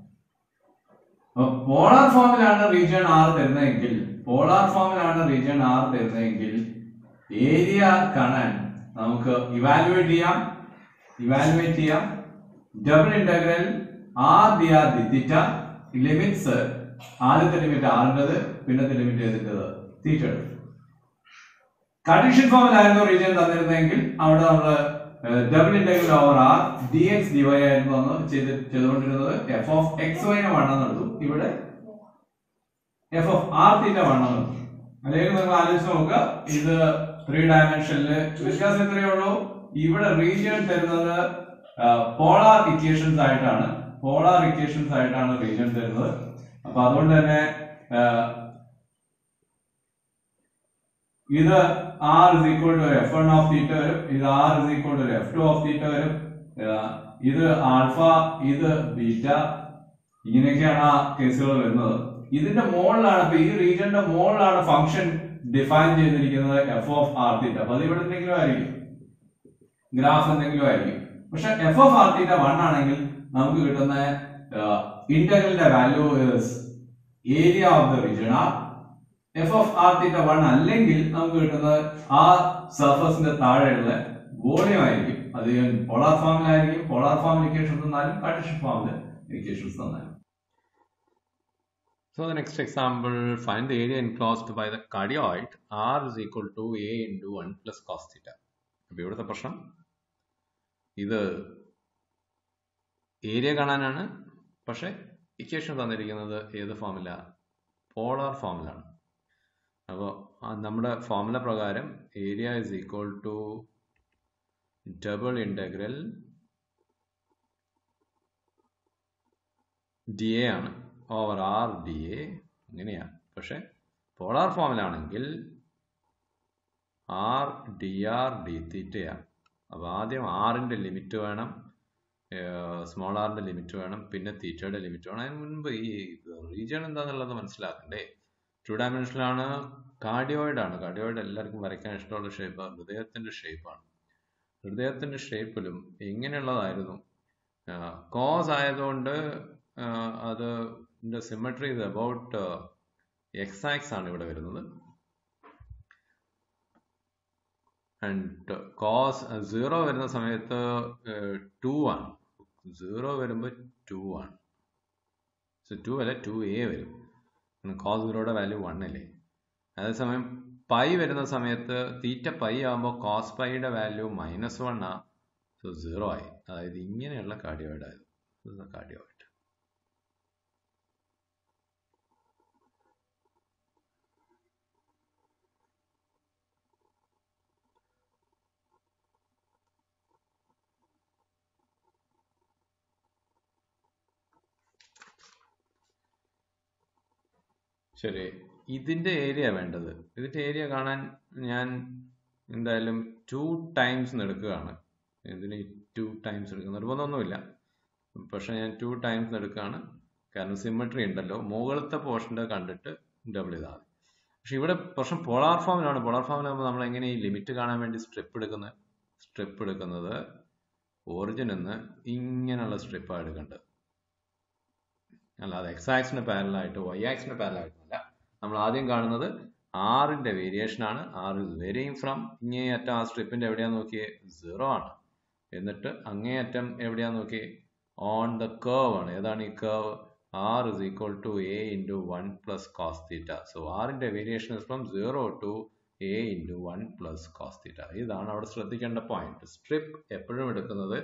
polar ഫോമിലാണ് റീജിയൻ ആർ തരുന്നതെങ്കിൽ പോളാർ ഫോമിലാണ് റീജിയൻ ആർ തരുന്നതെങ്കിൽ ഏരിയ കാണാൻ നമുക്ക് ഇവാലുവേറ്റ് ചെയ്യാം ഇവാലുവേറ്റ് ചെയ്യാം double integral R d r d theta limits ആദ്യത്തെ ലിമിറ്റ് ആറിൻ്റെത് പിന്നത്തെ ലിമിറ്റ് ഏതിൻ്റെത് തീറ്റയുടെ കണ്ടീഷൻ ഫോമിലായിരുന്നു റീജിയൻ തന്നിരുന്നെങ്കിൽ അവിടെ നമ്മൾ double integral over R d X D y ആയിരുന്നു അന്ന് ചെയ്ത് ചെയ്തുകൊണ്ടിരുന്നത് എഫ് ഓഫ് എക്സ് വൈനെ വണ്ണം നടത്തും ഇവിടെ എഫ് ഓഫ് ആർ തീറ്റ വണ്ണം നടത്തും അല്ലെങ്കിൽ നിങ്ങൾ ആലോചിച്ച് നോക്കുക ഇത് ത്രീ ഡയമെൻഷനിൽ വ്യത്യാസം എത്രയേ ഉള്ളൂ ഇവിടെ റീജിയൻ തരുന്നത് പോളാർ ഇക്വേഷൻസ് ആയിട്ടാണ് പോളാർ ഇക്വേഷൻസ് ആയിട്ടാണ് റീജിയൻ തരുന്നത് അപ്പൊ അതുകൊണ്ട് തന്നെ ആ, ഇത് r is equal to f one of theta വരും ഇത് r is equal to f two of theta വരും ആ, ഇത് ആൽഫ ഇത് ബീറ്റ ഇങ്ങനെയൊക്കെയാണ് ആ കേസുകൾ വരുന്നത് ഇതിന്റെ മുകളിലാണ് ഇപ്പൊ ഈ റീജിയന്റെ മുകളിലാണ് ഫംഗ്ഷൻ ഡിഫൈൻ ചെയ്തിരിക്കുന്നത് എഫ് ഓഫ് ആർ തീറ്റ അപ്പൊ അത് ഇവിടെ എന്തെങ്കിലും ആയിരിക്കും ഗ്രാഫ് എന്തെങ്കിലും ആയിരിക്കും പക്ഷെ f of r theta one ആണെങ്കിൽ നമുക്ക് കിട്ടുന്ന ഇന്റഗ്രലിന്റെ value area of the region r F of r theta one അല്ലെങ്കിൽ നമുക്ക് കിട്ടുന്നത് ആ സർഫസിന്റെ താഴെയുള്ള വോളിയം ആയിരിക്കും അത് പോളാർ ഫോമിലായിരിക്കും പോളാർ ഫോം ഇക്വേഷൻസ് തന്നാലും കാർട്ടീഷ്യൻ ഫോമിൽ ഇക്വേഷൻസ് തന്നാലും So the next example, find the area enclosed by the cardioid r is equal to a into 1 plus cos theta. അപ്പോൾ ഇവിടുത്തെ പ്രശ്നം ഇത് ഏരിയ കാണാനാണ് പക്ഷെ ഇക്വേഷൻ തന്നിരിക്കുന്നത് ഏത് ഫോമില പോളാർ ഫോമിലാണ് അപ്പോൾ നമ്മുടെ ഫോമുല പ്രകാരം area is equal to double integral d A ആണ് ഓവർ ആർ ഡി എ അങ്ങനെയാണ് പക്ഷെ പോളാർ ഫോമിലാണെങ്കിൽ ആർ ഡി ആർ ഡി തീറ്റയാണ് അപ്പോൾ ആദ്യം ആറിൻ്റെ ലിമിറ്റ് വേണം സ്മോൾ ആറിൻ്റെ ലിമിറ്റ് വേണം പിന്നെ തീറ്റയുടെ ലിമിറ്റ് വേണം അതിന് മുൻപ് ഈ റീജിയൺ എന്താണെന്നുള്ളത് മനസ്സിലാക്കണ്ടേ ടു ഡയമെൻഷനിലാണ് കാർഡിയോയിഡ് ആണ് കാർഡിയോയിഡ് എല്ലാവർക്കും വരയ്ക്കാൻ ഇഷ്ടമുള്ള ഷേപ്പ് ഹൃദയത്തിൻ്റെ ഷേപ്പാണ് ഹൃദയത്തിൻ്റെ ഷേപ്പിലും എങ്ങനെയുള്ളതായിരുന്നു കോസ് ആയതുകൊണ്ട് അത് സിമെട്രി ഇത് അബൌട്ട് എക്സ് ആക്സ് ആണ് ഇവിടെ വരുന്നത് ആൻഡ് കോസ് സീറോ വരുന്ന സമയത്ത് ടു ആണ് സീറോ വരുമ്പോൾ ടു ആണ് സോ ടു അല്ല ടു എ വരും കോസ് സീറോയുടെ വാല്യൂ വൺ അല്ലേ അതേസമയം പൈ വരുന്ന സമയത്ത് തീറ്റ പൈ ആകുമ്പോൾ കോസ് പൈയുടെ വാല്യൂ മൈനസ് വൺ ആ സോ സീറോ ആയി അതായത് ഇങ്ങനെയുള്ള കാർഡിയോയിഡ് ആയത് കാർഡിയോയിഡ് ശരി ഇതിന്റെ ഏരിയ വേണ്ടത് ഇതിന്റെ ഏരിയ കാണാൻ ഞാൻ എന്തായാലും ടു ടൈംസ് എടുക്കുകയാണ് ഇതിന് ടു ടൈംസ് എടുക്കുക നിർബന്ധമൊന്നുമില്ല പക്ഷെ ഞാൻ ടു ടൈംസ് എടുക്കുകയാണ് കാരണം സിമ്മട്രി ഉണ്ടല്ലോ മുകളിലത്തെ പോർഷൻ്റെ കണ്ടിട്ട് ഡബിൾ ചെയ്താൽ മതി പക്ഷെ ഇവിടെ പ്രശ്നം പോളാർ ഫോമിലാണ് പോളാർ ഫോമിലാകുമ്പോൾ നമ്മൾ എങ്ങനെ ഈ ലിമിറ്റ് കാണാൻ വേണ്ടി സ്ട്രിപ്പ് എടുക്കുന്നത് സ്ട്രിപ്പ് എടുക്കുന്നത് ഒറിജിൻ എന്ന് ഇങ്ങനെയുള്ള സ്ട്രിപ്പാണ് എടുക്കേണ്ടത് അല്ലാതെ എക്സ് ആക്സിന് പാരലായിട്ട് വൈ ആക്സിന് പാരലായിട്ടല്ല നമ്മൾ ആദ്യം കാണുന്നത് ആറിന്റെ വേരിയേഷൻ ആണ് ആർ ഇസ് വേരിയിങ് ഫ്രം ഇങ്ങേയറ്റം ആ സ്ട്രിപ്പിന്റെ എവിടെയാന്ന് നോക്കിയേ സീറോ ആണ് എന്നിട്ട് അങ്ങേയറ്റം എവിടെയാന്ന് നോക്കിയേ ഓൺ ദ കേവ് ആണ് ഏതാണ് ഈ curve r is equal to a into one plus cos theta so ആറിന്റെ variation is from zero to a into one plus cos theta ഇതാണ് അവിടെ ശ്രദ്ധിക്കേണ്ട പോയിന്റ് സ്ട്രിപ്പ് എപ്പോഴും എടുക്കുന്നത്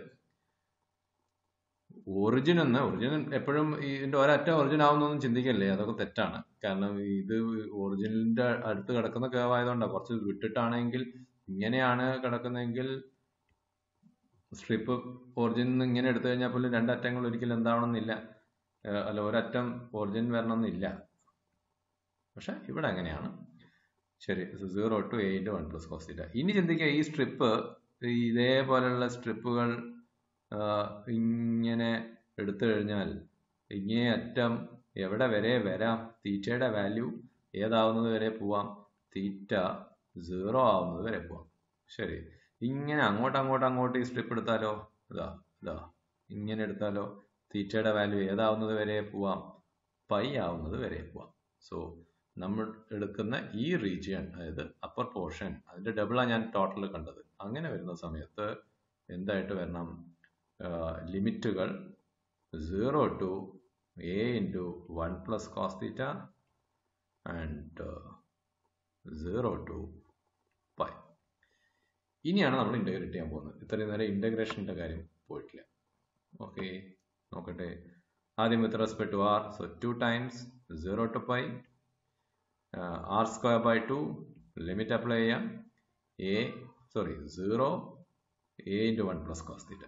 ഒറിജിൻ എന്ന് ഒറിജിൻ എപ്പോഴും ഇതിന്റെ ഒരറ്റം ഒറിജിൻ ആവുന്നൊന്നും ചിന്തിക്കല്ലേ അതൊക്കെ തെറ്റാണ് കാരണം ഇത് ഒറിജിനലിന്റെ അടുത്ത് കിടക്കുന്ന കേവ് ആയതുകൊണ്ടാണ് കുറച്ച് വിട്ടിട്ടാണെങ്കിൽ ഇങ്ങനെയാണ് കിടക്കുന്നതെങ്കിൽ സ്ട്രിപ്പ് ഒറിജിൻ ഇങ്ങനെ എടുത്തു കഴിഞ്ഞാൽ പോലും രണ്ടറ്റങ്ങൾ ഒരിക്കലും എന്താവണമെന്നില്ല അല്ല ഒരറ്റം ഒറിജിൻ വരണമെന്നില്ല പക്ഷെ ഇവിടെ അങ്ങനെയാണ് ശരി zero to a into one plus cos theta ഇനി ചിന്തിക്കുക ഈ സ്ട്രിപ്പ് ഇതേപോലെയുള്ള സ്ട്രിപ്പുകൾ ഇങ്ങനെ എടുത്തു കഴിഞ്ഞാൽ ഇങ്ങേ അറ്റം എവിടെ വരെ വരാം തീറ്റയുടെ വാല്യൂ ഏതാവുന്നത് വരെ പോവാം തീറ്റ സീറോ ആവുന്നത് വരെ പോവാം ശരി ഇങ്ങനെ അങ്ങോട്ട് അങ്ങോട്ട് അങ്ങോട്ട് ഈ സ്ട്രിപ്പ് എടുത്താലോ ഇതാ ഇതാ ഇങ്ങനെ എടുത്താലോ തീറ്റയുടെ വാല്യൂ ഏതാവുന്നത് വരെ പോവാം പൈ ആവുന്നത് വരെ പോവാം സോ നമ്മൾ എടുക്കുന്ന ഈ റീജിയൻ അതായത് അപ്പർ പോർഷൻ അതിന്റെ ഡബിളാണ് ഞാൻ ടോട്ടൽ കണ്ടത് അങ്ങനെ വരുന്ന സമയത്ത് എന്തായിട്ട് വരണം ലിമിറ്റുകൾ zero to a into one plus cos theta and zero to pi ഇനിയാണ് നമ്മൾ ഇൻ്റഗ്രേറ്റ് ചെയ്യാൻ പോകുന്നത് ഇത്രയും നേരം ഇൻ്റഗ്രേഷൻ്റെ കാര്യം പോയിട്ടില്ല ഓക്കെ നോക്കട്ടെ ആദ്യം with respect to r so two times zero to pi r square by two limit apply ചെയ്യാം a sorry zero a into one plus cos theta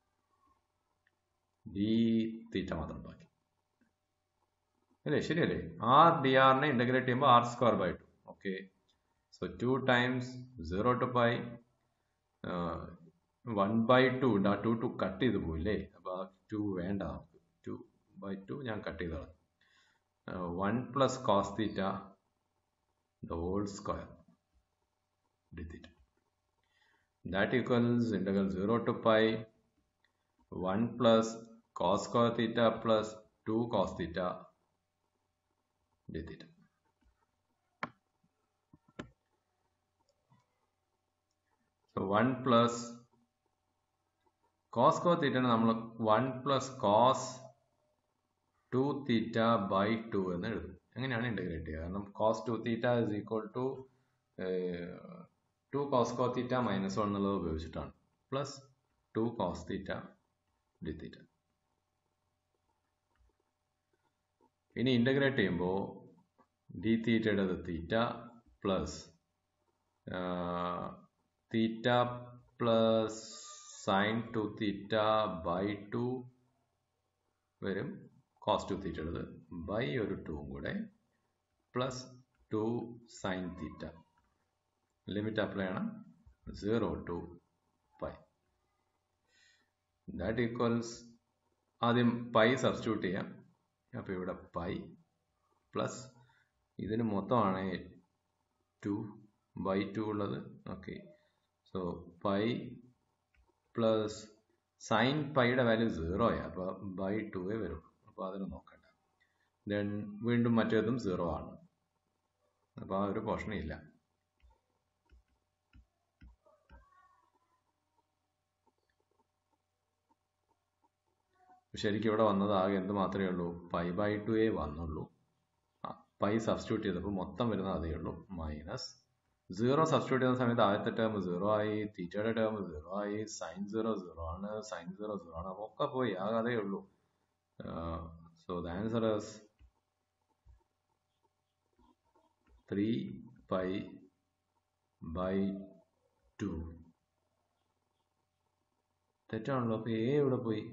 d theta മാത്രം ബാക്കി അല്ലേ ശരിയല്ലേ ആർ ഡി ആറിനെ ഇൻ്റഗ്രേറ്റ് ചെയ്യുമ്പോൾ r square by two okay so two times zero to pi one by two ഉണ്ട് ആ to two cut ചെയ്ത് പോയില്ലേ അപ്പോൾ ആ ടു വേണ്ട നമുക്ക് ടു ബൈ ടു ഞാൻ കട്ട് ചെയ്ത് കളഞ്ഞു one plus cos theta the whole square d theta that equals integral zero to pi one plus cos square theta plus two cos theta d theta So 1 plus cos cos theta നമ്മൾ 1 plus cos 2 theta by 2 എന്ന് എഴുതും അങ്ങനെയാണ് integrate ചെയ്യുക കാരണം cos 2 theta is equal to two cos കോ theta minus one എന്നുള്ളത് ഉപയോഗിച്ചിട്ടാണ് plus two cos theta d theta ഇനി ഇൻ്റഗ്രേറ്റ് ചെയ്യുമ്പോൾ ഡി തീറ്റയുടേത് theta plus theta plus sine two theta by two വരും കോസ് ടു തീറ്റയുടേത് ബൈ ഒരു ടൂവും കൂടെ plus two sine theta limit apply ചെയ്യണം zero to pi that equals ആദ്യം പൈ സബ്സ്റ്റിറ്റ്യൂട്ട് ചെയ്യാം അപ്പോൾ ഇവിടെ പൈ പ്ലസ് ഇതിന് മൊത്തമാണ് ടു ബൈ ടു ഉള്ളത് okay so pi plus sine പൈയുടെ വാല്യൂ സീറോയാണ് അപ്പോൾ ബൈ ടുവേ വരും അപ്പോൾ അതിന് നോക്കണ്ട ദെൻ വീണ്ടും മറ്റേതും സീറോ ആണ് അപ്പോൾ ആ ഒരു പോർഷൻ ഇല്ല ശരിക്കും ഇവിടെ വന്നത് ആകെ എന്ത് മാത്രമേ ഉള്ളൂ പൈ ബൈ ടു എ വന്നുള്ളൂ പൈ സബ്സ്റ്റിറ്റ്യൂട്ട് ചെയ്തപ്പോൾ മൊത്തം വരുന്നത് അതേ ഉള്ളൂ മൈനസ് സീറോ സബ്സ്റ്റിറ്റ്യൂട്ട് ചെയ്യുന്ന സമയത്ത് ആദ്യത്തെ ടേം സീറോ ആയി തീറ്റയുടെ ടേം സീറോ ആയി സൈൻ സീറോ സീറോ ആണ് സൈൻ സീറോ സീറോ ആണ് അപ്പോൾ ഒക്കെ പോയി ആകെ അതേ ഉള്ളൂ so the answer is three pi by two തെറ്റാണല്ലോ അപ്പോൾ എ എവിടെ പോയി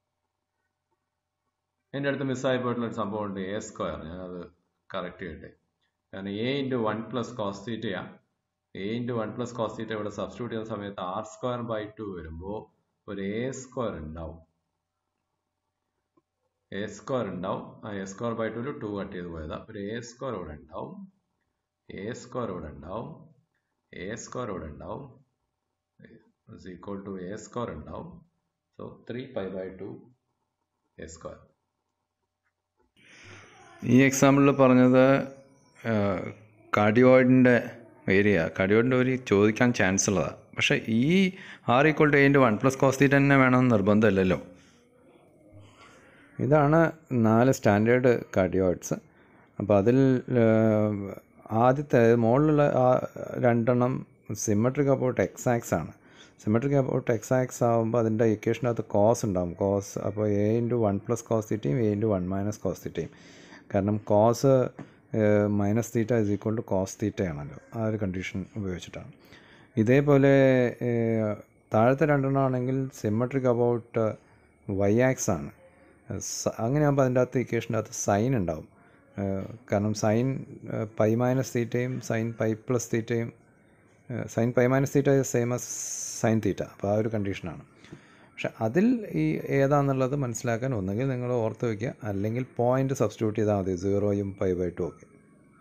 എൻ്റെ അടുത്ത് മിസ്സായി പോയിട്ടുള്ള ഒരു സംഭവം ഉണ്ട് എ സ്ക്വയർ ഞാനത് കറക്റ്റ് ചെയ്യട്ടെ കാരണം a into one plus cos തീറ്റയാ a into one plus cos theta ഇവിടെ സബ്സ്റ്റിറ്റ്യൂട്ട് ചെയ്യുന്ന സമയത്ത് ആർ സ്ക്വയർ ബൈ ടു വരുമ്പോൾ ഒരു എ സ്ക്വയർ ഉണ്ടാവും എ സ്ക്വയർ ഉണ്ടാവും ആ a square by two two cut ചെയ്ത് പോയതാ ഒരു എ സ്ക്വയർ ഇവിടെ ഉണ്ടാവും എ സ്ക്വയർ ഇവിടെ ഉണ്ടാവും എ സ്ക്വയർ ഇവിടെ ഉണ്ടാവും ഈക്വൽ ടു എ സ്ക്വയർ ഉണ്ടാവും so three pi by two a square ഈ എക്സാമ്പിളിൽ പറഞ്ഞത് കാർഡിയോയിഡിൻ്റെ ഏരിയ കാർഡിയോയിഡിൻ്റെ ഒരു ചോദിക്കാൻ ചാൻസ് ഉള്ളതാണ് പക്ഷേ ഈ ആർ ഈക്വൾ ടു എയിൻ്റെ വൺ പ്ലസ് കോസ്തി തന്നെ വേണമെന്ന് നിർബന്ധമില്ലല്ലോ ഇതാണ് നാല് സ്റ്റാൻഡേർഡ് കാർഡിയോയിഡ്സ് അപ്പോൾ അതിൽ ആദ്യത്തെ മുകളിലുള്ള ആ രണ്ടെണ്ണം സിമെട്രിക് അബൌട്ട് എക്സ് ആക്സ് ആണ് സിമെട്രിക് അബൌട്ട് എക്സ് ആക്സ് ആകുമ്പോൾ അതിൻ്റെ ഇക്വേഷനകത്ത് കോസ് ഉണ്ടാവും കോസ് അപ്പോൾ a into one plus cos തീറ്റയും a into one minus cos തീറ്റയും കാരണം cos minus theta is equal to cos തീറ്റയാണല്ലോ ആ ഒരു കണ്ടീഷൻ ഉപയോഗിച്ചിട്ടാണ് ഇതേപോലെ താഴത്തെ രണ്ടെണ്ണം ആണെങ്കിൽ സിമെട്രിക് അബൌട്ട് വൈ ആക്സ് ആണ് അങ്ങനെയാകുമ്പോൾ അതിൻ്റെ അകത്ത് ഇക്വേഷൻ്റെ അകത്ത് സൈൻ ഉണ്ടാവും കാരണം സൈൻ പൈ മൈനസ് തീറ്റയും സൈൻ പൈ പ്ലസ് തീറ്റയും sine pi minus theta same as sine theta അപ്പോൾ ആ ഒരു കണ്ടീഷനാണ് പക്ഷെ അതിൽ ഈ ഏതാണെന്നുള്ളത് മനസ്സിലാക്കാൻ ഒന്നുകിൽ നിങ്ങൾ ഓർത്ത് വയ്ക്കുക അല്ലെങ്കിൽ പോയിന്റ് സബ്സ്റ്റിറ്റ്യൂട്ട് ചെയ്താൽ മതി സീറോയും പൈ ബൈ ടു ഒക്കെ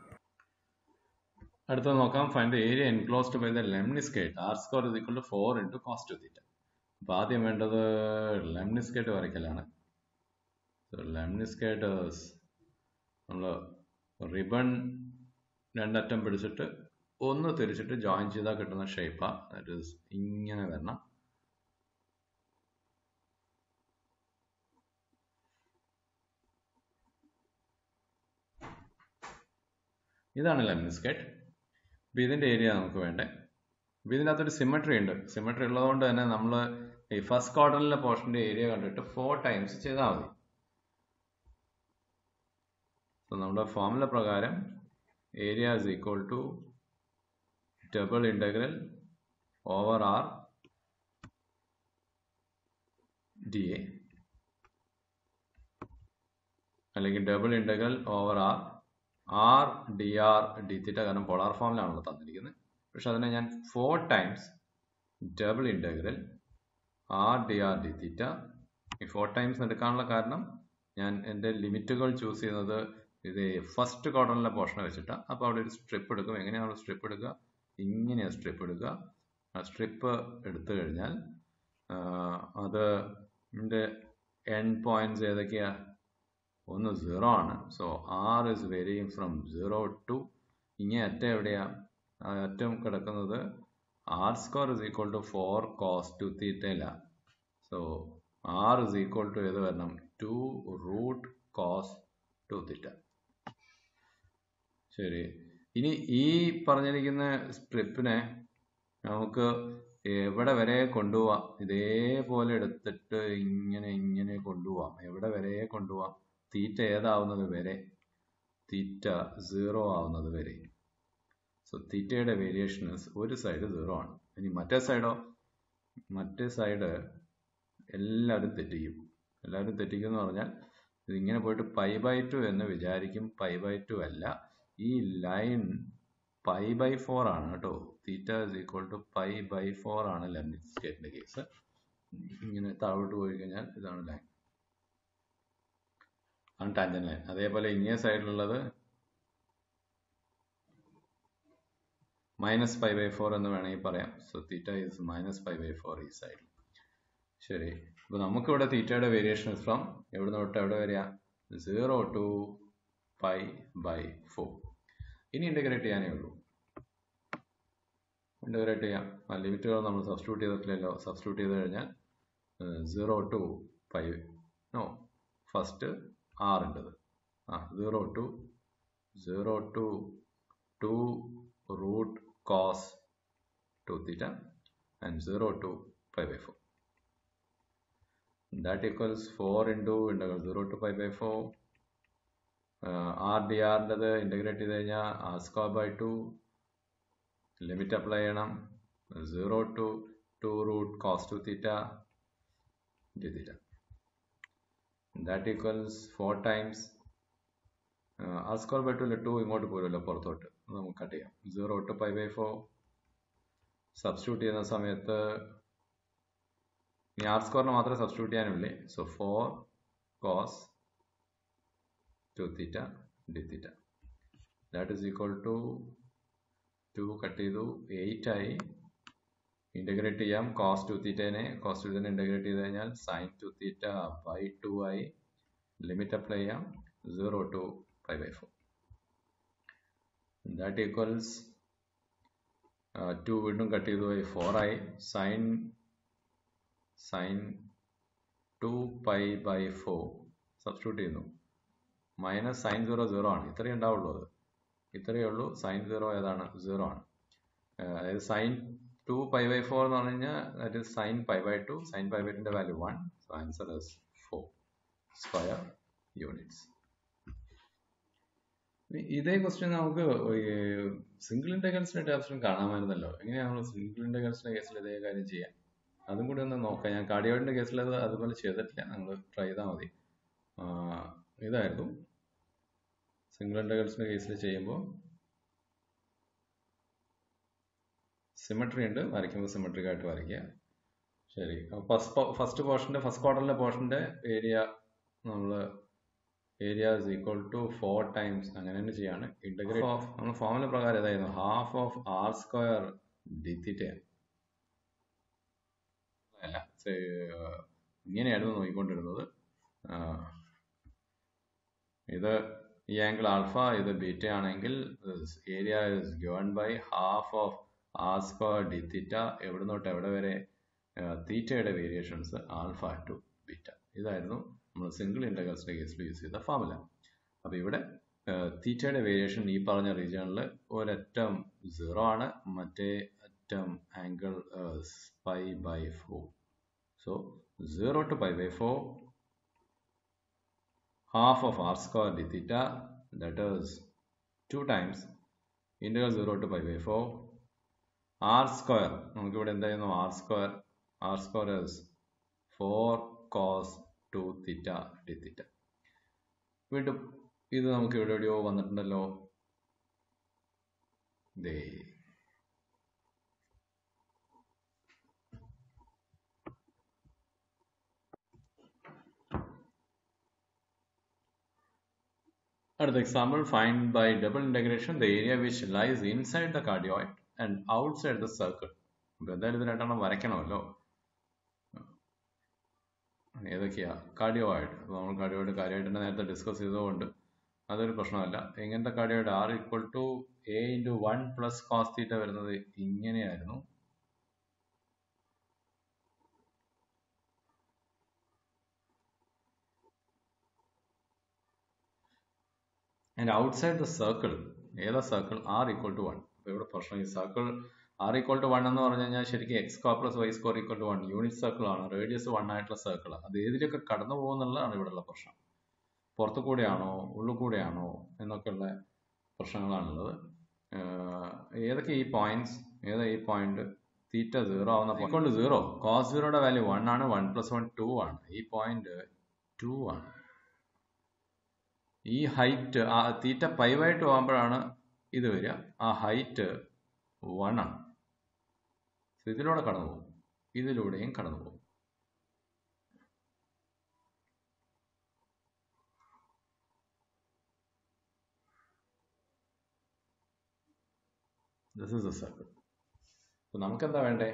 അടുത്ത നോക്കാം find the area enclosed by the lemniscate r square is equal to four into cos two theta അപ്പോൾ ആദ്യം വേണ്ടത് ലെംനിസ്കേറ്റ് വരയ്ക്കലാണ് ലെംനിസ്കേറ്റേഴ്സ് നമ്മൾ റിബൺ രണ്ടറ്റം പിടിച്ചിട്ട് ഒന്ന് തിരിച്ചിട്ട് ജോയിൻ ചെയ്താൽ കിട്ടുന്ന ഷേപ്പാണ് ദാറ്റ് ഈസ് ഇങ്ങനെ വരണം ഇതാണ് ലെംനിസ്കേറ്റ് അപ്പോൾ ഇതിൻ്റെ ഏരിയ നമുക്ക് വേണ്ടേ അപ്പോൾ ഇതിൻ്റെ അകത്തൊരു സിമെട്രി ഉണ്ട് സിമെട്രി ഉള്ളതുകൊണ്ട് തന്നെ നമ്മൾ ഈ ഫസ്റ്റ് ക്വാർട്ടറിലെ പോർഷൻ്റെ ഏരിയ കണ്ടിട്ട് ഫോർ ടൈംസ് ചെയ്താൽ മതി സോ നമ്മുടെ ഫോമുല പ്രകാരം area is equal to double integral over R D A അല്ലെങ്കിൽ double integral over r r d r d theta കാരണം പോളാർ ഫോമിലാണല്ലോ തന്നിരിക്കുന്നത് പക്ഷെ അതിനെ ഞാൻ four times double integral r d r d theta ഈ ഫോർ ടൈംസ് എടുക്കാനുള്ള കാരണം ഞാൻ എൻ്റെ ലിമിറ്റുകൾ ചൂസ് ചെയ്യുന്നത് ഇത് ഫസ്റ്റ് ക്വാർട്ടറിലെ പോർഷനെ വെച്ചിട്ടാണ് അപ്പോൾ അവിടെ ഒരു സ്ട്രിപ്പ് എടുക്കും എങ്ങനെയാണ് സ്ട്രിപ്പ് എടുക്കുക ഇങ്ങനെയാണ് സ്ട്രിപ്പ് എടുക്കുക ആ സ്ട്രിപ്പ് എടുത്തു കഴിഞ്ഞാൽ അത് എൻ്റെ എൻ പോയിന്റ്സ് ഏതൊക്കെയാ ഒന്ന് സീറോ ആണ് so r is varying from zero to ഇങ്ങനെ അറ്റം എവിടെയാ ആ അറ്റം കിടക്കുന്നത് r square is equal to four cos two തീറ്റയില so r is equal to ഏത് വരണം two root cos two theta ശരി ഇനി ഈ പറഞ്ഞിരിക്കുന്ന സ്ട്രിപ്പിനെ നമുക്ക് എവിടെ വരെ കൊണ്ടുപോവാം ഇതേപോലെ എടുത്തിട്ട് ഇങ്ങനെ ഇങ്ങനെ കൊണ്ടുപോവാം എവിടെ വരെ കൊണ്ടുപോവാം തീറ്റ ഏതാവുന്നത് വരെ തീറ്റ സീറോ ആവുന്നത് വരെ സോ തീറ്റയുടെ വേരിയേഷൻസ് ഒരു സൈഡ് സീറോ ആണ് ഇനി മറ്റേ സൈഡോ മറ്റേ സൈഡ് എല്ലാവരും തെറ്റിക്കും എല്ലാവരും തെറ്റിക്കും എന്ന് പറഞ്ഞാൽ ഇതിങ്ങനെ പോയിട്ട് പൈ ബൈ ടു എന്ന് വിചാരിക്കും പൈ ബൈ ടു അല്ല ഈ ലൈൻ പൈ ബൈ ഫോർ ആണ് കേട്ടോ theta is equal to pi by four ആണ് ലെമിറ്റ് സ്കേറ്റിന്റെ കേസ് ഇങ്ങനെ താഴോട്ട് പോയി കഴിഞ്ഞാൽ ഇതാണ് ലൈൻ ആണ് ടാൻജൻ ലൈൻ അതേപോലെ ഇങ്ങേ സൈഡിലുള്ളത് മൈനസ് ഫൈവ് ബൈ ഫോർ എന്ന് വേണമെങ്കിൽ പറയാം so theta is minus five by four ഈ സൈഡിൽ ശരി അപ്പോൾ നമുക്കിവിടെ തീറ്റയുടെ വേരിയേഷൻ ഫ്രം എവിടെ തൊട്ട് എവിടെ വരിക zero to pi by four ഇനി ഇൻ്റഗ്രേറ്റ് ചെയ്യാനേ ഉള്ളൂ ഇൻ്റഗ്രേറ്റ് ചെയ്യാം ആ ലിമിറ്റുകൾ നമ്മൾ സബ്സ്റ്റിറ്റ്യൂട്ട് ചെയ്തിട്ടില്ലല്ലോ സബ്സ്റ്റിറ്റ്യൂട്ട് ചെയ്ത് കഴിഞ്ഞാൽ zero to pi no first ആറിൻ്റെത് ആ zero to zero to to root cos two theta and zero to pi by four that equals 4 into integral 0 to pi by 4 r d ആറിൻ്റെത് integrate ചെയ്ത് കഴിഞ്ഞാൽ r square by two limit apply ചെയ്യണം zero to to root cos two theta d theta that equals four times r square by two two ഇങ്ങോട്ട് പോരുമല്ലോ പുറത്തോട്ട് നമുക്ക് cut ചെയ്യാം zero to pi by four substitute ചെയ്യുന്ന സമയത്ത് ഇനി r സ്ക്വയറിന് മാത്രമേ സബ്സ്റ്റിറ്റ്യൂട്ട് ചെയ്യാനുള്ളേ so four cos two theta d theta that is equal to two cut ചെയ്തു എയ്റ്റ് ആയി ഇൻ്റഗ്രേറ്റ് ചെയ്യാം കോസ് ടു തീറ്റേനെ കോസ് ടു തീറ്റനെ ഇൻ്റഗ്രേറ്റ് ചെയ്ത് കഴിഞ്ഞാൽ sine two theta by two ആയി ലിമിറ്റ് അപ്ലൈ ചെയ്യാം zero to five by four that equals two വീണ്ടും കട്ട് ചെയ്തു പോയി ഫോർ ആയി sine sine two pi by four substitute ചെയ്യുന്നു മൈനസ് സൈൻ സീറോ സീറോ ആണ് ഇത്രയേ ഉണ്ടാവുള്ളൂ അത് ഇത്രയേ ഉള്ളൂ സൈൻ സീറോ ഏതാണ് സീറോ ആണ് അതായത് sine two pi by four എന്ന് പറഞ്ഞു കഴിഞ്ഞാൽ that is sine pi by two sine pi by ടുൻ്റെ value one so answer is four square units ഇതേ ക്വസ്റ്റ്യൻ നമുക്ക് സിംഗിൾ ഇൻറ്റഗ്രൽസിൻ്റെ ടേപ്സിലും കാണാമായിരുന്നല്ലോ എങ്ങനെയാണ് നമ്മൾ സിംഗിൾ ഇൻറ്റഗ്രൽസിൻ്റെ കേസിൽ ഇതേ കാര്യം ചെയ്യാം അതും കൂടി ഒന്ന് നോക്കാം ഞാൻ കാർഡിയോയിഡിൻ്റെ കേസിൽ അത് അതുപോലെ ചെയ്തിട്ടില്ല നിങ്ങൾ ട്രൈ ചെയ്താൽ മതി ഇതായിരുന്നു സിംഗിൾ ഇൻ്റഗ്രൽസിൻ്റെ കേസിൽ ചെയ്യുമ്പോൾ സിമെട്രി ഉണ്ട് വരയ്ക്കുമ്പോൾ സിമെട്രിക് ആയിട്ട് വരയ്ക്കുക ശരി ഫസ്റ്റ് ഫസ്റ്റ് പോർഷൻ്റെ ഫസ്റ്റ് ക്വാർട്ടറിലെ പോർഷൻ്റെ ഏരിയ നമ്മൾ area is equal to four times അങ്ങനെ തന്നെ ചെയ്യാണ് ഇൻ്റഗ്രേറ്റ് ഓഫ് നമ്മൾ ഫോമുല പ്രകാരം ഏതായിരുന്നു half of r square d theta അല്ല ഇങ്ങനെയായിരുന്നു നോക്കിക്കൊണ്ടിരുന്നത് ഇത് ഈ ആംഗിൾ ആൽഫ ഇത് ബീറ്റ ആണെങ്കിൽ area is given by half of r square d theta എവിടെ തൊട്ട് എവിടെ വരെ തീറ്റയുടെ വേരിയേഷൻസ് ആൽഫ ടു ബീറ്റ ഇതായിരുന്നു നമ്മൾ സിംഗിൾ ഇൻ്റഗ്രൽസിൻ്റെ കേസിൽ യൂസ് ചെയ്ത ഫോമുല അപ്പോൾ ഇവിടെ തീറ്റയുടെ വേരിയേഷൻ ഈ പറഞ്ഞ റീജിയണിൽ ഒരറ്റം സീറോ ആണ് മറ്റേ അറ്റം angle pi by four so zero to pi by four half of r square d theta that is 2 times integral 0 to pi by 4 r square നമുക്കിവിടെ എന്തായിരുന്നു r square r square is 4 cos 2 theta d theta വീണ്ടും ഇത് നമുക്ക് ഇവിടെ എവിടെയോ വന്നിട്ടുണ്ടല്ലോ ദേ അടുത്ത example find by double integration the area which lies inside the cardioid and outside the circle അപ്പോൾ എന്തായാലും ഇത് രണ്ടെണ്ണം വരയ്ക്കണമല്ലോ ഏതൊക്കെയാ കാർഡിയോയിഡ് അപ്പോൾ നമ്മൾ കാർഡിയോയിഡ് കാര്യമായിട്ട് തന്നെ നേരത്തെ ഡിസ്കസ് ചെയ്തതുകൊണ്ട് അതൊരു പ്രശ്നമല്ല എങ്ങനത്തെ cardioid r equal to a into one plus cos theta വരുന്നത് ഇങ്ങനെയായിരുന്നു ആൻഡ് ഔട്ട്സൈഡ് ദ സർക്കിൾ ഏതാ circle r equal to one അപ്പോൾ ഇവിടെ പ്രശ്നം ഈ circle r equal to one എന്ന് പറഞ്ഞു കഴിഞ്ഞാൽ ശരിക്കും x square plus y square equal to one unit circle ആണ് റേഡിയസ് വൺ ആയിട്ടുള്ള സർക്കിൾ അത് ഏതിലൊക്കെ കടന്നു പോകുന്നുള്ളതാണ് ഇവിടെയുള്ള പ്രശ്നം പുറത്തു കൂടെയാണോ ഉള്ളിൽ കൂടെയാണോ എന്നൊക്കെയുള്ള പ്രശ്നങ്ങളാണുള്ളത് ഏതൊക്കെ ഈ പോയിന്റ്സ് ഏതാ ഈ പോയിന്റ് തീറ്റ സീറോ ആവുന്ന പോയിന്റ് സീറോ കോസ് സീറോയുടെ വാല്യൂ വൺ ആണ് വൺ പ്ലസ് വൺ ടു ആണ് ഈ പോയിന്റ് ടു ആണ് ഈ ഹൈറ്റ് ആ തീറ്റ പൈവായിട്ട് പോകുമ്പോഴാണ് ഇത് വരിക ആ ഹൈറ്റ് വൺ ആണ് ഇതിലൂടെ കടന്നു പോകും ഇതിലൂടെയും കടന്നു പോകും ദിസ് ഇസ് എ സർക്കിൾ അപ്പോൾ നമുക്കെന്താ വേണ്ടേ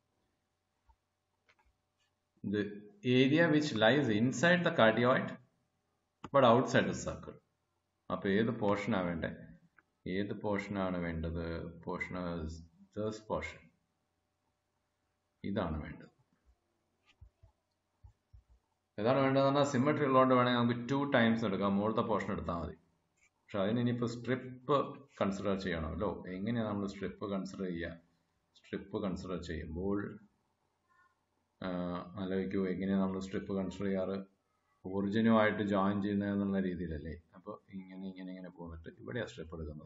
the area which lies inside the cardioid but outside the circle അപ്പോൾ ഏത് പോർഷനാണ് വേണ്ടേ ഏത് പോർഷനാണ് വേണ്ടത് പോർഷൻ ദസ് പോർഷൻ ഇതാണ് വേണ്ടത് ഏതാണ് വേണ്ടതെന്ന് പറഞ്ഞാൽ സിമെട്രി ഉള്ളതുകൊണ്ട് വേണമെങ്കിൽ നമുക്ക് ടു ടൈംസ് എടുക്കാം മുകളിലത്തെ പോർഷൻ എടുത്താൽ മതി പക്ഷെ അതിന് ഇനിയിപ്പോൾ സ്ട്രിപ്പ് കൺസിഡർ ചെയ്യണമല്ലോ എങ്ങനെയാണ് നമ്മൾ സ്ട്രിപ്പ് കൺസിഡർ ചെയ്യുക സ്ട്രിപ്പ് കൺസിഡർ ചെയ്യുമ്പോൾ ആലോചിക്കൂ എങ്ങനെയാണ് നമ്മൾ സ്ട്രിപ്പ് കൺസിഡർ ചെയ്യാറ് ഒറിജിനുമായിട്ട് ജോയിൻ ചെയ്യുന്നത് എന്നുള്ള രീതിയിലല്ലേ അപ്പോൾ ഇങ്ങനെ ഇങ്ങനെ ഇങ്ങനെ പോന്നിട്ട് ഇവിടെയാണ് സ്റ്റെപ്പ് എടുക്കുന്നത്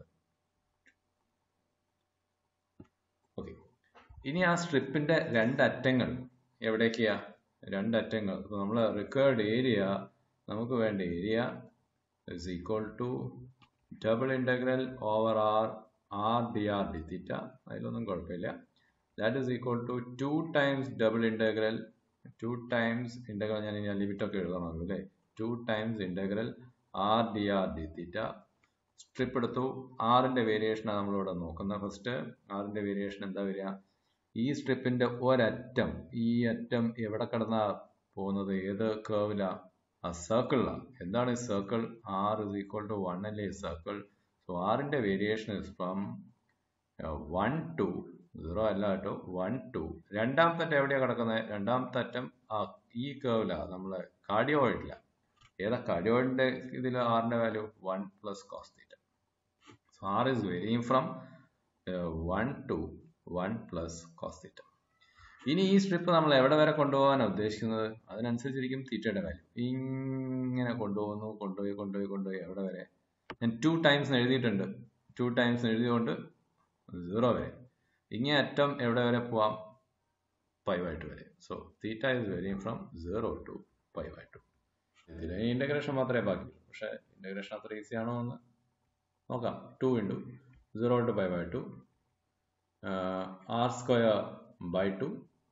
ഓക്കെ ഇനി ആ സ്ട്രിപ്പിന്റെ രണ്ടറ്റങ്ങൾ എവിടേക്കാ രണ്ടറ്റങ്ങൾ ഇപ്പോൾ നമ്മൾ റിക്വയർഡ് ഏരിയ നമുക്ക് വേണ്ട area is equal to double integral over r r d r d theta അതിലൊന്നും കുഴപ്പമില്ല that is equal to two times double integral two times integral ഞാൻ ഇനി ലിമിറ്റൊക്കെ എഴുതണമല്ലോ അല്ലേ two times integral r d r d theta strip എടുത്തു ആറിൻ്റെ വേരിയേഷനാണ് നമ്മളിവിടെ നോക്കുന്നത് ഫസ്റ്റ് ആറിൻ്റെ വേരിയേഷൻ എന്താ വരിക ഈ സ്ട്രിപ്പിൻ്റെ ഒരറ്റം ഈ അറ്റം എവിടെ കിടന്നാ പോകുന്നത് ഏത് കേർവിലാ ആ സർക്കിളിലാണ് എന്താണ് ഈ circle r is equal to one അല്ലേ സർക്കിൾ സോ ആറിൻ്റെ variation is from one to zero അല്ല കേട്ടോ വൺ ടു രണ്ടാമത്തെ അറ്റം എവിടെയാണ് കിടക്കുന്നത് രണ്ടാമത്തെ അറ്റം ആ ഈ കേർവിലാണ് നമ്മൾ കാർഡിയോയിഡില്ല ഏതാ കാർഡിയോയിഡിന്റെ ഇതിൽ ആറിന്റെ value one plus cos theta so r is varying from one to one plus cos theta ഇനി ഈ സ്ട്രിപ്പ് നമ്മൾ എവിടെ വരെ കൊണ്ടുപോകാനാണ് ഉദ്ദേശിക്കുന്നത് അതിനനുസരിച്ചിരിക്കും തീറ്റയുടെ വാല്യൂ ഇങ്ങനെ കൊണ്ടുപോകുന്നു കൊണ്ടുപോയി കൊണ്ടുപോയി കൊണ്ടുപോയി എവിടെ വരെ ഞാൻ ടു ടൈംസ് എഴുതിയിട്ടുണ്ട് ടു ടൈംസ് എഴുതിയതുകൊണ്ട് സീറോ വരെ ഇങ്ങനെ അറ്റം എവിടെ വരെ പോവാം ഫൈവ് ആയിട്ട് വരെ so theta is varying from zero to five ആയിട്ട് ഇതിൽ ഇൻ്റഗ്രേഷൻ മാത്രമേ ബാക്കിയുള്ളൂ പക്ഷേ ഇൻ്റഗ്രേഷൻ അത്ര ഈസി ആണോ എന്ന് നോക്കാം two into zero into pi by two r square by two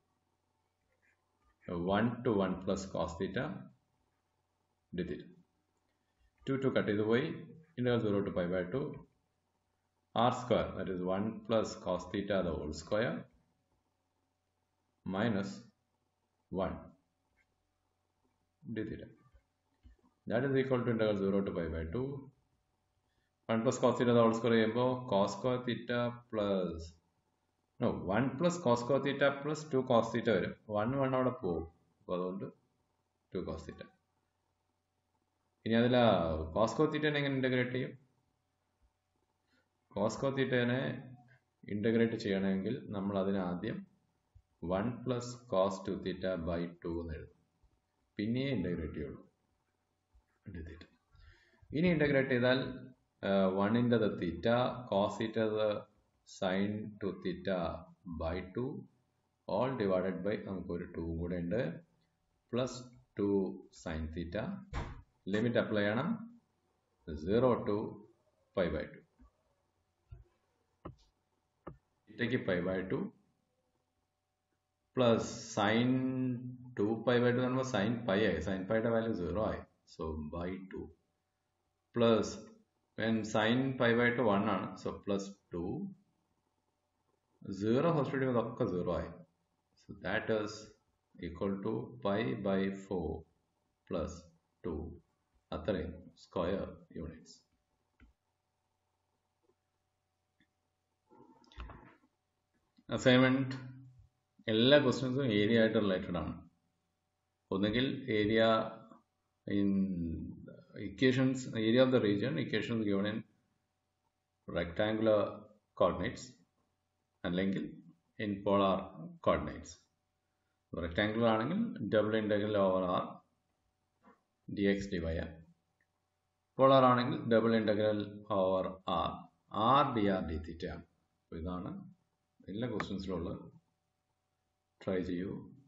one to one plus cos theta d theta two two cut ചെയ്ത് പോയി interval zero to pi by two r square that is one plus cos theta the whole square minus 1 d theta. That is equal to integral 0 to pi by 2. 1 plus cos theta the whole square ചെയ്യുമ്പോൾ cos square theta plus no 1 plus cos square theta plus 2 cos theta വരും 1 1 അവിടെ പോകും അപ്പോൾ അതുകൊണ്ട് 2 cos theta ഇനി അതിൽ cos square theta എങ്ങനെ integrate ചെയ്യും cos square theta നെ ഇൻ്റഗ്രേറ്റ് ചെയ്യണമെങ്കിൽ നമ്മൾ അതിനെ ആദ്യം one plus cos two theta by two എന്ന് എഴുതും പിന്നെയേ ഇൻ്റഗ്രേറ്റ് ചെയ്യുള്ളൂ തീറ്റ ഇനി ഇൻ്റഗ്രേറ്റ് ചെയ്താൽ വണ്ണിൻ്റെ the theta cos theta the sine two theta by two all divided by നമുക്കൊരു ടു കൂടെ ഉണ്ട് plus two sine theta limit apply ചെയ്യണം zero to pi by two തീറ്റയ്ക്ക് pi by two plus sine two pi by two എന്ന് പറയുമ്പോൾ sine pi ആയി sine പൈയുടെ value zero ആയി so by two plus when sine pi by two one ആണ് so plus two zero hospital ഇതൊക്കെ zero ആയി so that is equal to pi by four plus two അത്രയും square units assignment എല്ലാ ക്വസ്റ്റ്യൻസും area ആയിട്ട് related ആണ് ഒന്നുകിൽ area in equations area of the region equations given in rectangular coordinates അല്ലെങ്കിൽ in polar coordinates rectangular ആണെങ്കിൽ double integral over R d X D y r polar ആണെങ്കിൽ double integral over r r d r d theta ആണ് അപ്പോൾ ഇതാണ് എല്ലാ ക്വസ്റ്റ്യൻസിലുള്ള try ചെയ്യൂ